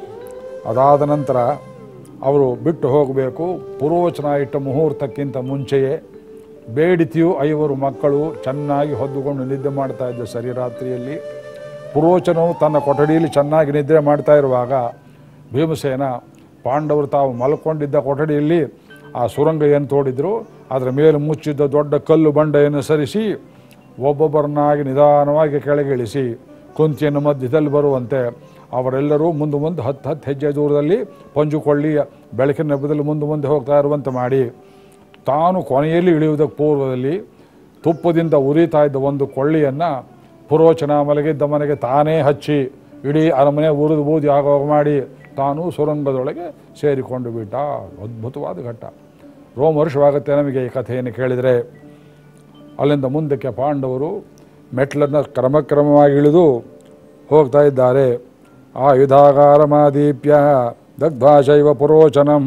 ಅದಾದ ನಂತರ ಅವರು ಬಿಟ್ಟು ಹೋಗಬೇಕು ಪುರೋಚನ ಇಟ್ಟ ಮುಹೂರ್ತಕ್ಕಿಂತ ಮುಂಚೆಯೇ ಬೇಡಿತಿಯು ಐವರು ಮಕ್ಕಳು ಚೆನ್ನಾಗಿ ಹೊದ್ದುಕೊಂಡು ನಿದ್ದೆ ಮಾಡ್ತಾ ಇದ್ದ ಸರಿ ರಾತ್ರಿಯಲ್ಲಿ ಪುರೋಚನವು ತನ್ನ ಕೊಠಡಿಯಲ್ಲಿ ಚೆನ್ನಾಗಿ ನಿದ್ರೆ ಮಾಡ್ತಾ ಇರುವಾಗ ಭೀಮಸೇನ ಪಾಂಡವರು ತಾವು ಮಲ್ಕೊಂಡಿದ್ದ ಕೊಠಡಿಯಲ್ಲಿ ಆ ಸುರಂಗ ಏನು ತೋಡಿದ್ರು ಅದರ ಮೇಲೆ ಮುಚ್ಚಿದ್ದ ದೊಡ್ಡ ಕಲ್ಲು ಬಂಡೆಯನ್ನು ಸರಿಸಿ ಒಬ್ಬೊಬ್ಬರನ್ನಾಗಿ ನಿಧಾನವಾಗಿ ಕೆಳಗಿಳಿಸಿ ಕುಂತಿಯನ್ನು ಮಧ್ಯದಲ್ಲಿ ಬರುವಂತೆ ಅವರೆಲ್ಲರೂ ಮುಂದೆ ಮುಂದೆ ಹತ್ತು ಹತ್ತು ಹೆಜ್ಜೆ ದೂರದಲ್ಲಿ ಪಂಜುಕೊಳ್ಳಿಯ ಬೆಳಕಿನ ನೆಪದಲ್ಲಿ ಮುಂದೆ ಮುಂದೆ ಹೋಗ್ತಾ ಇರುವಂತೆ ಮಾಡಿ ತಾನು ಕೊನೆಯಲ್ಲಿ ಇಳಿಯುವುದಕ್ಕೆ ಪೂರ್ವದಲ್ಲಿ ತುಪ್ಪದಿಂದ ಉರಿತಾ ಇದ್ದ ಒಂದು ಕೊಳ್ಳಿಯನ್ನು ಪುರೋಚನ ಮಲಗಿದ್ದ ಮನೆಗೆ ತಾನೇ ಹಚ್ಚಿ ಇಡೀ ಅರಮನೆ ಉರಿದು ಬೂದಿ ಆಗೋಗ ಮಾಡಿ ತಾನು ಸುರಂಗದೊಳಗೆ ಸೇರಿಕೊಂಡು ಬಿಟ್ಟ ಅದ್ಭುತವಾದ ಘಟ್ಟ ರೋಮಹರ್ಷವಾಗುತ್ತೆ ನಮಗೆ ಈ ಕಥೆಯನ್ನು ಕೇಳಿದರೆ ಅಲ್ಲಿಂದ ಮುಂದಕ್ಕೆ ಪಾಂಡವರು ಮೆಟ್ಲನ್ನು ಕ್ರಮಕ್ರಮವಾಗಿ ಇಳಿದು ಹೋಗ್ತಾ ಇದ್ದಾರೆ ಆಯುಧಾಗಾರಮಾದೀಪ್ಯ ದಗ್ಧಾಶೈವ ಪುರೋಚನಂ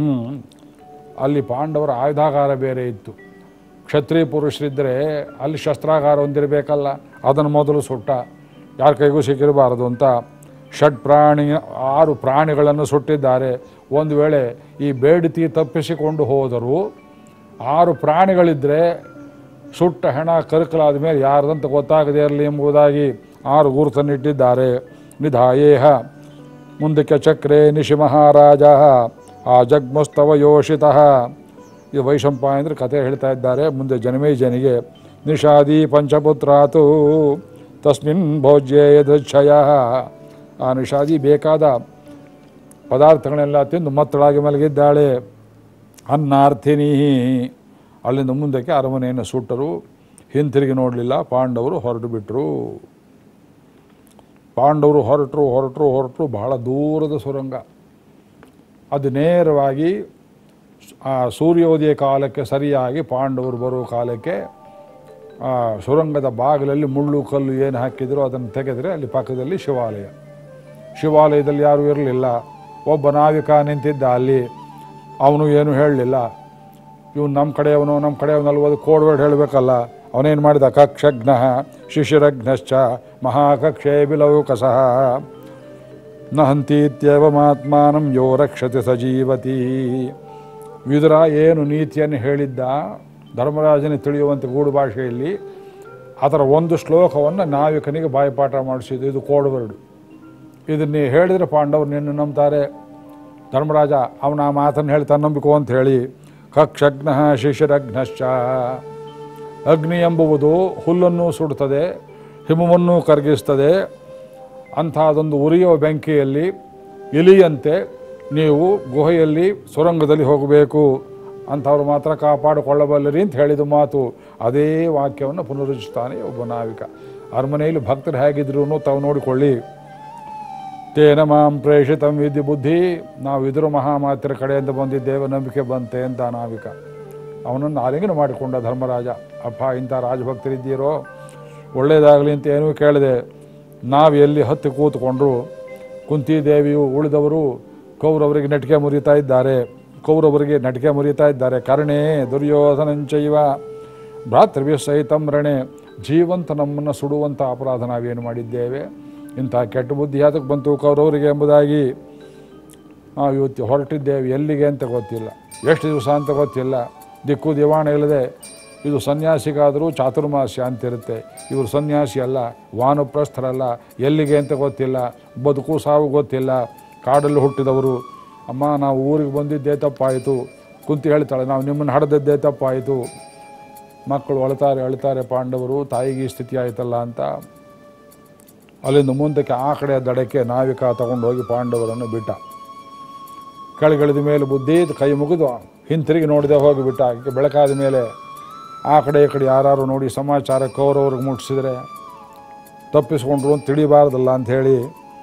ಅಲ್ಲಿ ಪಾಂಡವರ ಆಯುಧಾಗಾರ ಬೇರೆ ಇತ್ತು ಕ್ಷತ್ರಿಯ ಪುರುಷರಿದ್ದರೆ ಅಲ್ಲಿ ಶಸ್ತ್ರಾಗಾರ ಹೊಂದಿರಬೇಕಲ್ಲ ಅದನ್ನು ಮೊದಲು ಸುಟ್ಟ ಯಾರ ಕೈಗೂ ಸಿಕ್ಕಿರಬಾರದು ಅಂತ ಷಡ್ ಪ್ರಾಣಿ ಆರು ಪ್ರಾಣಿಗಳನ್ನು ಸುಟ್ಟಿದ್ದಾರೆ ಒಂದು ವೇಳೆ ಈ ಬೇಡಿತಿ ತಪ್ಪಿಸಿಕೊಂಡು ಹೋದರೂ ಆರು ಪ್ರಾಣಿಗಳಿದ್ದರೆ ಸುಟ್ಟ ಹೆಣ ಕರಕಲಾದ ಮೇಲೆ ಯಾರ್ದಂತ ಗೊತ್ತಾಗದೇ ಇರಲಿ ಎಂಬುದಾಗಿ ಆರು ಗುರುತನ್ನಿಟ್ಟಿದ್ದಾರೆ ನಿಧಾಯೇಹ ಮುಂದಕ್ಕೆ ಚಕ್ರೆ ನಿಶಿ ಮಹಾರಾಜ ಆ ಜಗ್ಮಸ್ತವ ಯೋಷಿತ ಇದು ವೈಶಂಪಾಯಂದ್ರೆ ಕಥೆ ಹೇಳ್ತಾ ಇದ್ದಾರೆ ಮುಂದೆ ಜನಮೇಜನಿಗೆ ನಿಷಾದಿ ಪಂಚಪುತ್ರಾತು ತಸ್ಮಿನ್ ಭೋಜ್ಯೇ ಯದಚ್ಛಯ ಆ ನಿಷಾದಿ ಬೇಕಾದ ಪದಾರ್ಥಗಳೆಲ್ಲ ತಿಂದು ಮತ್ತಳಾಗಿ ಮಲಗಿದ್ದಾಳೆ ಅನ್ನಾರ್ಥಿನಿ ಅಲ್ಲಿಂದ ಮುಂದಕ್ಕೆ ಅರಮನೆಯನ್ನು ಸುಟ್ಟರು ಹಿಂತಿರುಗಿ ನೋಡಲಿಲ್ಲ ಪಾಂಡವರು ಹೊರಟು ಬಿಟ್ಟರು ಪಾಂಡವರು ಹೊರಟರು ಹೊರಟರು ಹೊರಟರು ಬಹಳ ದೂರದ ಸುರಂಗ ಅದು ನೇರವಾಗಿ ಆ ಸೂರ್ಯೋದಯ ಕಾಲಕ್ಕೆ ಸರಿಯಾಗಿ ಪಾಂಡವರು ಬರುವ ಕಾಲಕ್ಕೆ ಆ ಸುರಂಗದ ಬಾಗಿಲಲ್ಲಿ ಮುಳ್ಳು ಕಲ್ಲು ಏನು ಹಾಕಿದ್ರು ಅದನ್ನು ತೆಗೆದರೆ ಅಲ್ಲಿ ಪಕ್ಕದಲ್ಲಿ ಶಿವಾಲಯ ಶಿವಾಲಯದಲ್ಲಿ ಯಾರೂ ಇರಲಿಲ್ಲ ಒಬ್ಬ ನಾವಿಕ ನಿಂತಿದ್ದ ಅಲ್ಲಿ ಅವನು ಏನು ಹೇಳಲಿಲ್ಲ ಇವನು ನಮ್ಮ ಕಡೆಯವನು ನಮ್ಮ ಕಡೆಯವನಲ್ವ ಅದು ಕೋಡ್ಬೇಡ ಹೇಳಬೇಕಲ್ಲ ಅವನೇನು ಮಾಡಿದ ಕಕ್ಷಘ್ನ ಶಿಶಿರಘ್ನಶ್ಚ ಮಹಾಕಕ್ಷೇ ಬಿಲೌಕಸಃ ನ ಹಂತೀತ್ಯೇವಮಾತ್ಮಾನಂ ಯೋ ರಕ್ಷತೆ ಸಜೀವತಿ ವಿದುರ ಏನು ನೀತಿಯನ್ನು ಹೇಳಿದ್ದ ಧರ್ಮರಾಜನ ತಿಳಿಯುವಂತೆ ಗೂಡು ಭಾಷೆಯಲ್ಲಿ ಅದರ ಒಂದು ಶ್ಲೋಕವನ್ನು ನಾವಿಕನಿಗೆ ಬಾಯಿಪಾಠ ಮಾಡಿಸಿದ್ದು ಇದು ಕೋಡ್ಬರ್ಡು ಇದನ್ನೇ ಹೇಳಿದರೆ ಪಾಂಡವರು ನಿನ್ನ ನಂಬ್ತಾರೆ ಧರ್ಮರಾಜ ಅವನ ಆ ಮಾತನ್ನು ಹೇಳ್ತಾನೆ ನಂಬಿಕೋ ಅಂತ ಹೇಳಿ ಕಕ್ಷಘ್ನ ಶಿಶಿರಘ್ನಶ್ಚ ಅಗ್ನಿ ಎಂಬುವುದು ಹುಲ್ಲನ್ನು ಸುಡುತ್ತದೆ ಹಿಮವನ್ನು ಕರಗಿಸ್ತದೆ ಅಂಥದ್ದೊಂದು ಉರಿಯುವ ಬೆಂಕಿಯಲ್ಲಿ ಇಲಿಯಂತೆ ನೀವು ಗುಹೆಯಲ್ಲಿ ಸುರಂಗದಲ್ಲಿ ಹೋಗಬೇಕು ಅಂಥವ್ರು ಮಾತ್ರ ಕಾಪಾಡಿಕೊಳ್ಳಬಲ್ಲರಿ ಅಂತ ಹೇಳಿದ ಮಾತು ಅದೇ ವಾಕ್ಯವನ್ನು ಪುನರುಚ್ಚಿಸ್ತಾನೆ ಒಬ್ಬ ನಾವಿಕ ಅರಮನೆಯಲ್ಲಿ ಭಕ್ತರು ಹೇಗಿದ್ರು ತಾವು ನೋಡಿಕೊಳ್ಳಿ ತೇನ ಮಾಂ ಪ್ರೇಷಿತಂ ವಿಧಿ ಬುದ್ಧಿ ನಾವು ವಿದುರು ಮಹಾಮಾತ್ರ ಕಡೆಯಿಂದ ಬಂದಿದ್ದೇವೆ ನಂಬಿಕೆ ಬಂತೆ ಅಂತ ನಾವಿಕ ಅವನನ್ನು ಆಲಿಂಗನ ಮಾಡಿಕೊಂಡ ಧರ್ಮರಾಜ ಅಪ್ಪ ಇಂಥ ರಾಜಭಕ್ತರಿದ್ದೀರೋ ಒಳ್ಳೆಯದಾಗಲಿ ಅಂತ ಏನೂ ಕೇಳಿದೆ ನಾವು ಎಲ್ಲಿ ಹತ್ತಿ ಕೂತ್ಕೊಂಡ್ರು ಕುಂತಿದೇವಿಯು ಉಳಿದವರು ಕೌರವರಿಗೆ ನಟಿಕೆ ಮುರಿತಾ ಇದ್ದಾರೆ ಕೌರವರಿಗೆ ನಟಿಕೆ ಮುರಿತಾ ಇದ್ದಾರೆ ಕರ್ಣೇ ದುರ್ಯೋಧನಂಚೈವ ಭ್ರಾತೃವ್ಯ ಸಹಿತಂ ರಣೆ ಜೀವಂತ ನಮ್ಮನ್ನು ಸುಡುವಂಥ ಅಪರಾಧ ನಾವೇನು ಮಾಡಿದ್ದೇವೆ ಇಂಥ ಕೆಟ್ಟ ಬುದ್ಧಿ ಯಾತಕ್ಕೆ ಬಂತು ಕೌರವರಿಗೆ ಎಂಬುದಾಗಿ ನಾವು ಇವತ್ತು ಹೊರಟಿದ್ದೇವೆ ಎಲ್ಲಿಗೆ ಅಂತ ಗೊತ್ತಿಲ್ಲ ಎಷ್ಟು ದಿವಸ ಅಂತ ಗೊತ್ತಿಲ್ಲ ದಿಕ್ಕು ದಿವಾಣ ಇಲ್ಲದೆ ಇದು ಸನ್ಯಾಸಿಗಾದರೂ ಚಾತುರ್ಮಾಸ್ಯ ಅಂತಿರುತ್ತೆ ಇವರು ಸನ್ಯಾಸಿ ಅಲ್ಲ ವಾನಪ್ರಸ್ಥರಲ್ಲ ಎಲ್ಲಿಗೆ ಅಂತ ಗೊತ್ತಿಲ್ಲ ಬದುಕು ಸಾವು ಗೊತ್ತಿಲ್ಲ ಕಾಡಲ್ಲಿ ಹುಟ್ಟಿದವರು ಅಮ್ಮ ನಾವು ಊರಿಗೆ ಬಂದಿದ್ದೇ ತಪ್ಪಾಯಿತು ಕುಂತಿ ಹೇಳ್ತಾಳೆ ನಾವು ನಿಮ್ಮನ್ನು ಹಡೆದದ್ದೇ ತಪ್ಪಾಯಿತು ಮಕ್ಕಳು ಅಳ್ತಾರೆ ಅಳ್ತಾರೆ ಪಾಂಡವರು ತಾಯಿಗೆ ಈ ಸ್ಥಿತಿ ಆಯ್ತಲ್ಲ ಅಂತ ಅಲ್ಲಿಂದ ಮುಂದಕ್ಕೆ ಆ ಕಡೆ ದಡಕ್ಕೆ ನಾವಿಕ ತಗೊಂಡೋಗಿ ಪಾಂಡವರನ್ನು ಬಿಟ್ಟ ಕೆಳಗಿಳಿದ ಮೇಲೆ ಬುದ್ಧಿ ಕೈ ಮುಗಿದು ಹಿಂತಿರುಗಿ ನೋಡಿದೆ ಹೋಗಿಬಿಟ್ಟ ಆಕೆ ಬೆಳಕಾದ ಮೇಲೆ ಆ ಕಡೆ ಈ ಕಡೆ ಯಾರು ನೋಡಿ ಸಮಾಚಾರ ಕೌರವ್ರಿಗೆ ಮುಟ್ಟಿಸಿದ್ರೆ ತಪ್ಪಿಸ್ಕೊಂಡ್ರು ಅಂತ ತಿಳಿಬಾರ್ದಲ್ಲ ಅಂಥೇಳಿ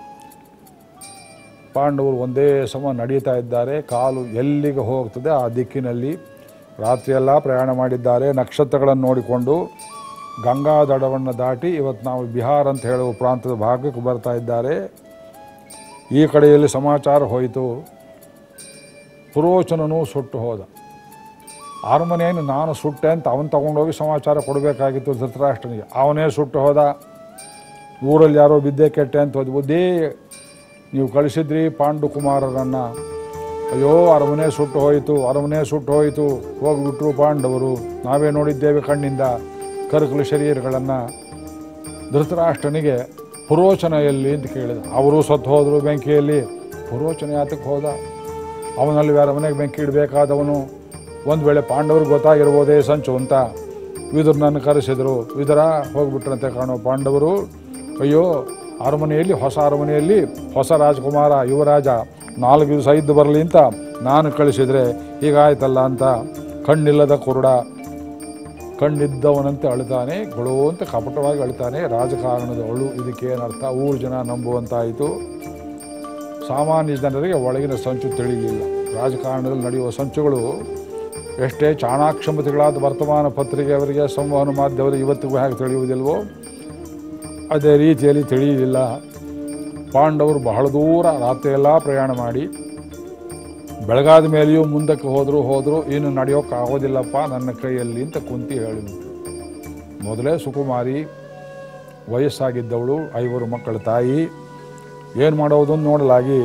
ಪಾಂಡವರು ಒಂದೇ ಸಮ ನಡೀತಾ ಇದ್ದಾರೆ ಕಾಲು ಎಲ್ಲಿಗೆ ಹೋಗ್ತದೆ ಆ ದಿಕ್ಕಿನಲ್ಲಿ ರಾತ್ರಿಯೆಲ್ಲ ಪ್ರಯಾಣ ಮಾಡಿದ್ದಾರೆ ನಕ್ಷತ್ರಗಳನ್ನು ನೋಡಿಕೊಂಡು ಗಂಗಾ ದಡವನ್ನು ದಾಟಿ ಇವತ್ತು ನಾವು ಬಿಹಾರ ಅಂತ ಹೇಳುವ ಪ್ರಾಂತದ ಭಾಗಕ್ಕೆ ಬರ್ತಾ ಇದ್ದಾರೆ ಈ ಕಡೆಯಲ್ಲಿ ಸಮಾಚಾರ ಹೋಯಿತು ಪುರೋಚನನು ಸುಟ್ಟು ಹೋದ ಅರಮನೆಯನ್ನು ನಾನು ಸುಟ್ಟೆ ಅಂತ ಅವನು ತಗೊಂಡೋಗಿ ಸಮಾಚಾರ ಕೊಡಬೇಕಾಗಿತ್ತು ಧೃತರಾಷ್ಟ್ರನಿಗೆ ಅವನೇ ಸುಟ್ಟು ಹೋದ ಊರಲ್ಲಿ ಯಾರೋ ಬಿದ್ದೆ ಕೆಟ್ಟೆ ಅಂತ ಹೋದ ಬುದ್ಧಿ ನೀವು ಕಳಿಸಿದ್ರಿ ಪಾಂಡುಕುಮಾರರನ್ನು ಅಯ್ಯೋ ಅರಮನೆ ಸುಟ್ಟು ಹೋಯಿತು ಅರಮನೆ ಸುಟ್ಟು ಹೋಯಿತು ಹೋಗಿಬಿಟ್ರು ಪಾಂಡವರು ನಾವೇ ನೋಡಿದ್ದೇವೆ ಕಣ್ಣಿಂದ ಕರಕಲು ಶರೀರಗಳನ್ನು ಧೃತರಾಷ್ಟ್ರನಿಗೆ ಪುರೋಚನ ಎಲ್ಲಿ ಅಂತ ಕೇಳಿದ ಅವರು ಸತ್ತು ಹೋದರು ಬೆಂಕಿಯಲ್ಲಿ ಪುರೋಚನ ಯಾತಕ್ಕೆ ಹೋದ ಅವನಲ್ಲಿ ಬೇರೆ ಮನೆಗೆ ಬೆಂಕಿ ಇಡಬೇಕಾದವನು ಒಂದು ವೇಳೆ ಪಾಂಡವ್ರಿಗೆ ಗೊತ್ತಾಗಿರ್ಬೋದೇ ಸಂಚು ಅಂತ ವಿದುರನನ್ನು ಕರೆಸಿದರು ವಿದುರ ಹೋಗ್ಬಿಟ್ರಂತೆ ಕಾಣೋ ಪಾಂಡವರು ಅಯ್ಯೋ ಅರಮನೆಯಲ್ಲಿ ಹೊಸ ಅರಮನೆಯಲ್ಲಿ ಹೊಸ ರಾಜಕುಮಾರ ಯುವರಾಜ ನಾಲ್ಕು ದಿವಸ ಇದ್ದು ಬರಲಿ ಅಂತ ನಾನು ಕಳಿಸಿದರೆ ಹೀಗಾಯ್ತಲ್ಲ ಅಂತ ಕಣ್ಣಿಲ್ಲದ ಕುರುಡ ಕಣ್ಣಿದ್ದವನಂತೆ ಅಳ್ತಾನೆ ಗೊಳು ಅಂತ ಕಪಟವಾಗಿ ಅಳ್ತಾನೆ ರಾಜಕಾರಣದ ಅಳು ಇದಕ್ಕೇನರ್ಥ ಊರು ಜನ ನಂಬುವಂತಾಯಿತು ಸಾಮಾನ್ಯ ಜನರಿಗೆ ಒಳಗಿನ ಸಂಚು ತಿಳಿಲಿಲ್ಲ ರಾಜಕಾರಣದಲ್ಲಿ ನಡೆಯುವ ಸಂಚುಗಳು ಎಷ್ಟೇ ಚಾಣಾಕ್ಷಮತೆಗಳಾದ ವರ್ತಮಾನ ಪತ್ರಿಕೆಯವರಿಗೆ ಸಂವಹನ ಮಾಧ್ಯಮದಲ್ಲಿ ಇವತ್ತಿಗೂ ಹೇಗೆ ತಿಳಿಯುವುದಿಲ್ವೋ ಅದೇ ರೀತಿಯಲ್ಲಿ ತಿಳಿಯಲಿಲ್ಲ ಪಾಂಡವರು ಬಹಳ ದೂರ ರಾತ್ರಿಯೆಲ್ಲ ಪ್ರಯಾಣ ಮಾಡಿ ಬೆಳಗಾದ ಮೇಲೆಯೂ ಮುಂದಕ್ಕೆ ಹೋದರು ಹೋದರು ಇನ್ನು ನಡೆಯೋಕ್ಕಾಗೋದಿಲ್ಲಪ್ಪ ನನ್ನ ಕೈಯಲ್ಲಿ ಅಂತ ಕುಂತಿ ಹೇಳಿಬಿಟ್ರು ಮೊದಲೇ ಸುಕುಮಾರಿ ವಯಸ್ಸಾಗಿದ್ದವಳು ಐವರು ಮಕ್ಕಳ ತಾಯಿ ಏನು ಮಾಡೋದು ಅಂತ ನೋಡಲಾಗಿ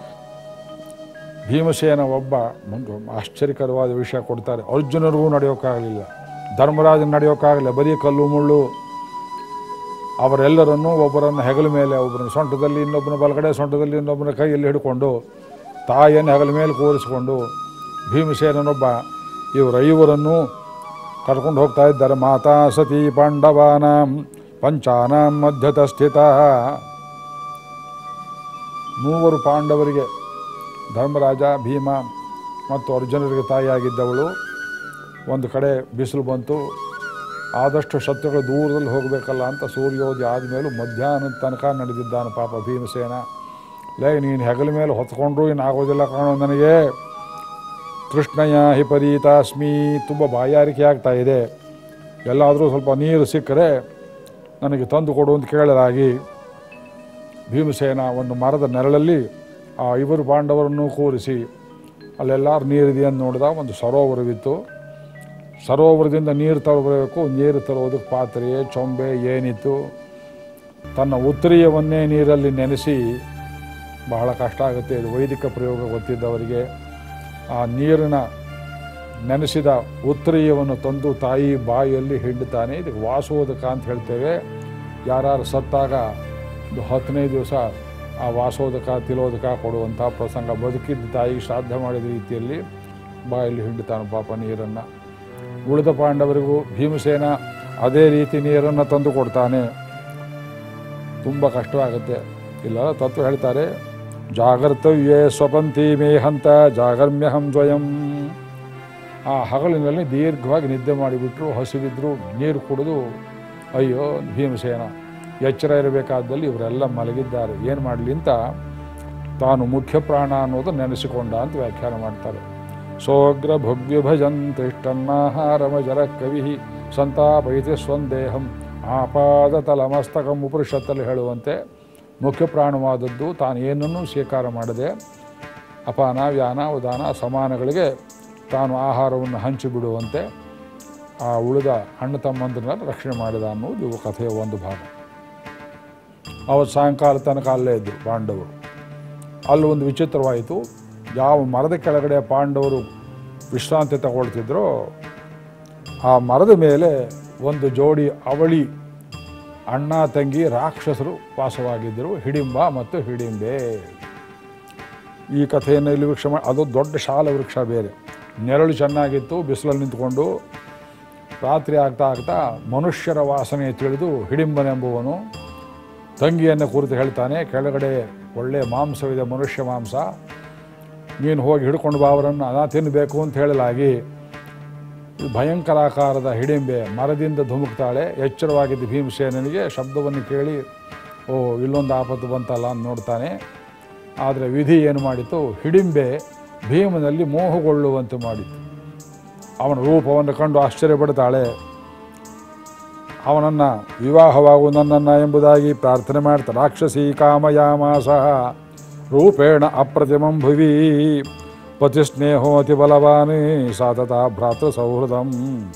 ಭೀಮಸೇನ ಒಬ್ಬ ಒಂದು ಆಶ್ಚರ್ಯಕರವಾದ ವಿಷಯ ಕೊಡ್ತಾರೆ ಅರ್ಜುನರಿಗೂ ನಡೆಯೋಕ್ಕಾಗಲಿಲ್ಲ ಧರ್ಮರಾಜನ ನಡೆಯೋಕ್ಕಾಗಲಿಲ್ಲ ಬರೀ ಕಲ್ಲು ಮುಳ್ಳು ಅವರೆಲ್ಲರನ್ನೂ ಒಬ್ಬರನ್ನು ಹೆಗಲ ಮೇಲೆ ಒಬ್ಬರನ್ನ ಸೊಂಟದಲ್ಲಿ ಇನ್ನೊಬ್ಬನ ಬಲಗಡೆ ಸೊಂಟದಲ್ಲಿ ಇನ್ನೊಬ್ಬನ ಕೈಯಲ್ಲಿ ಹಿಡ್ಕೊಂಡು ತಾಯಿಯನ್ನು ಹೆಗಲ ಮೇಲೆ ಕೂರಿಸಿಕೊಂಡು ಭೀಮಸೇನನೊಬ್ಬ ಇವರೈವರನ್ನು ಕರ್ಕೊಂಡು ಹೋಗ್ತಾ ಇದ್ದಾರೆ ಮಾತಾ ಸತಿ ಪಾಂಡವಾನಾಂ ಪಂಚಾನಾಂ ಮಧ್ಯತ ಸ್ಥಿತ ಮೂವರು ಪಾಂಡವರಿಗೆ ಧರ್ಮರಾಜ ಭೀಮ ಮತ್ತು ಅರ್ಜುನರಿಗೆ ತಾಯಿಯಾಗಿದ್ದವಳು ಒಂದು ಕಡೆ ಬಿಸಿಲು ಬಂತು ಆದಷ್ಟು ಶತ್ರುಗಳು ದೂರದಲ್ಲಿ ಹೋಗಬೇಕಲ್ಲ ಅಂತ ಸೂರ್ಯೋದಯ ಆದಮೇಲೂ ಮಧ್ಯಾಹ್ನದ ತನಕ ನಡೆದಿದ್ದಾನೆ ಪಾಪ ಭೀಮಸೇನ ಲೇ ನೀನು ಹೆಗಲ ಮೇಲೆ ಹೊತ್ಕೊಂಡ್ರು ಇನ್ನು ಆಗೋದಿಲ್ಲ ಕಾಣೋ ನನಗೆ ಕೃಷ್ಣಯ್ಯ ಹಿಪರೀತಾಸ್ಮಿ ತುಂಬ ಬಾಯಾರಿಕೆ ಆಗ್ತಾ ಇದೆ ಎಲ್ಲಾದರೂ ಸ್ವಲ್ಪ ನೀರು ಸಿಕ್ಕರೆ ನನಗೆ ತಂದು ಕೊಡು ಅಂತ ಕೇಳಲಾಗಿ ಭೀಮಸೇನ ಒಂದು ಮರದ ನೆರಳಲ್ಲಿ ಆ ಇವರು ಪಾಂಡವರನ್ನು ಕೂರಿಸಿ ಅಲ್ಲೆಲ್ಲರೂ ನೀರಿದೆ ಅಂತ ನೋಡಿದ ಒಂದು ಸರೋವರವಿತ್ತು ಸರೋವರದಿಂದ ನೀರು ತರಬೇಕು ನೀರು ತರುವುದಕ್ಕೆ ಪಾತ್ರೆ ಚೊಂಬೆ ಏನಿತ್ತು ತನ್ನ ಉತ್ತರೀಯವನ್ನೇ ನೀರಲ್ಲಿ ನೆನೆಸಿ ಬಹಳ ಕಷ್ಟ ಆಗುತ್ತೆ ಇದು ವೈದಿಕ ಪ್ರಯೋಗ ಗೊತ್ತಿದ್ದವರಿಗೆ ಆ ನೀರಿನ ನೆನೆಸಿದ ಉತ್ತರೀಯವನ್ನು ತಂದು ತಾಯಿ ಬಾಯಿಯಲ್ಲಿ ಹಿಂಡುತ್ತಾನೆ ಇದಕ್ಕೆ ವಾಸೋದಕ ಅಂತ ಹೇಳ್ತೇವೆ ಯಾರು ಸತ್ತಾಗ ಒಂದು ಹತ್ತನೇ ದಿವಸ ಆ ವಾಸೋದಕ ತಿಲೋದಕ ಕೊಡುವಂಥ ಪ್ರಸಂಗ ಬದುಕಿದ್ದ ತಾಯಿಗೆ ಶ್ರಾದ್ದ ಮಾಡಿದ ರೀತಿಯಲ್ಲಿ ಬಾಯಲ್ಲಿ ಹಿಂಡುತ್ತಾನೆ ಪಾಪ ನೀರನ್ನು ಉಳಿದ ಪಾಂಡವರಿಗೂ ಭೀಮಸೇನ ಅದೇ ರೀತಿ ನೀರನ್ನು ತಂದು ಕೊಡ್ತಾನೆ ತುಂಬ ಕಷ್ಟವಾಗುತ್ತೆ ಇಲ್ಲ ತತ್ವ ಹೇಳ್ತಾರೆ ಜಾಗರ್ತವ್ಯೇ ಸ್ವಪಂತಿ ಮೇ ಹಂತ ಜಾಗರ್ಮ್ಯಹಂ ದ್ವಯಂ ಆ ಹಗಲಿನಲ್ಲಿ ದೀರ್ಘವಾಗಿ ನಿದ್ದೆ ಮಾಡಿಬಿಟ್ರು ಹಸಿವಿದ್ರು ನೀರು ಕುಡಿದು ಅಯ್ಯೋ ಭೀಮಸೇನ ಎಚ್ಚರ ಇರಬೇಕಾದಲ್ಲಿ ಇವರೆಲ್ಲ ಮಲಗಿದ್ದಾರೆ ಏನು ಮಾಡಲಿ ಅಂತ ತಾನು ಮುಖ್ಯ ಪ್ರಾಣ ಅನ್ನೋದು ನೆನೆಸಿಕೊಂಡ ಅಂತ ವ್ಯಾಖ್ಯಾನ ಮಾಡ್ತಾರೆ ಸೋಗ್ರ ಭವ್ಯಭಜನ್ ತಿಷ್ಟನ್ನಾಹಾರಮ ಜರ ಕವಿ ಸಂತಾಪೈತಿ ಸ್ವಂದೇಹಂ ಆಪಾದ ತಲಮಸ್ತಕಂ ಉಪನಿಷತ್ತಲ್ಲಿ ಹೇಳುವಂತೆ ಮುಖ್ಯ ಪ್ರಾಣವಾದದ್ದು ತಾನು ಏನನ್ನೂ ಸ್ವೀಕಾರ ಮಾಡದೆ ಅಪಾನ ವ್ಯಾನ ಉದಾನ ಸಮಾನಗಳಿಗೆ ತಾನು ಆಹಾರವನ್ನು ಹಂಚಿಬಿಡುವಂತೆ ಆ ಉಳಿದ ಅಣ್ಣ ತಮ್ಮಂದ್ರನ್ನ ರಕ್ಷಣೆ ಮಾಡಿದ ಅನ್ನೋದು ಇವು ಕಥೆಯ ಒಂದು ಭಾಗ ಅವತ್ತು ಸಾಯಂಕಾಲ ತನಕ ಅಲ್ಲೇ ಇದ್ದರು ಪಾಂಡವರು ಅಲ್ಲಿ ಒಂದು ವಿಚಿತ್ರವಾಯಿತು ಯಾವ ಮರದ ಕೆಳಗಡೆ ಪಾಂಡವರು ವಿಶ್ರಾಂತಿ ತಗೊಳ್ತಿದ್ರೋ ಆ ಮರದ ಮೇಲೆ ಒಂದು ಜೋಡಿ ಅವಳಿ ಅಣ್ಣ ತಂಗಿ ರಾಕ್ಷಸರು ವಾಸವಾಗಿದ್ದರು ಹಿಡಿಂಬ ಮತ್ತು ಹಿಡಿಂಬೆ ಈ ಕಥೆಯನ್ನು ಇಲ್ಲಿ ವೃಕ್ಷ ಮಾಡಿ ಅದು ದೊಡ್ಡ ಶಾಲ ವೃಕ್ಷ ಬೇರೆ ನೆರಳು ಚೆನ್ನಾಗಿತ್ತು ಬಿಸಿಲಲ್ಲಿ ನಿಂತ್ಕೊಂಡು ರಾತ್ರಿ ಆಗ್ತಾ ಆಗ್ತಾ ಮನುಷ್ಯರ ವಾಸನೆ ತಿಳಿದು ಹಿಡಿಂಬನೆಂಬುವನು ತಂಗಿಯನ್ನು ಕುರಿತು ಹೇಳ್ತಾನೆ ಕೆಳಗಡೆ ಒಳ್ಳೆ ಮಾಂಸವಿದೆ ಮನುಷ್ಯ ಮಾಂಸ ನೀನು ಹೋಗಿ ಹಿಡ್ಕೊಂಡು ಬಾ ಅವರನ್ನು ನಾ ತಿನ್ನಬೇಕು ಅಂತ ಹೇಳಲಾಗಿ ಈ ಭಯಂಕರಾಕಾರದ ಹಿಡಿಂಬೆ ಮರದಿಂದ ಧುಮುಕ್ತಾಳೆ ಎಚ್ಚರವಾಗಿದ್ದ ಭೀಮಸೇನನಿಗೆ ಶಬ್ದವನ್ನು ಕೇಳಿ ಓ ಇಲ್ಲೊಂದು ಆಪತ್ತು ಬಂತಲ್ಲ ಅಂತ ನೋಡ್ತಾನೆ ಆದರೆ ವಿಧಿ ಏನು ಮಾಡಿತು ಹಿಡಿಂಬೆ ಭೀಮನಲ್ಲಿ ಮೋಹಗೊಳ್ಳುವಂತೆ ಮಾಡಿತು ಅವನ ರೂಪವನ್ನು ಕಂಡು ಆಶ್ಚರ್ಯಪಡ್ತಾಳೆ ಅವನನ್ನು ವಿವಾಹವಾಗು ನನ್ನನ್ನು ಎಂಬುದಾಗಿ ಪ್ರಾರ್ಥನೆ ಮಾಡ್ತಾ ರಾಕ್ಷಸಿ ಕಾಮಯಾಮಾಸ ರೂಪೇಣ ಅಪ್ರತಿಮಂ ಭುವಿ ಪತಿ ಸ್ನೇಹೋ ಅತಿ ಬಲವಾನೇ ಸಾತತ ಭ್ರಾತೃ ಸೌಹೃದಂ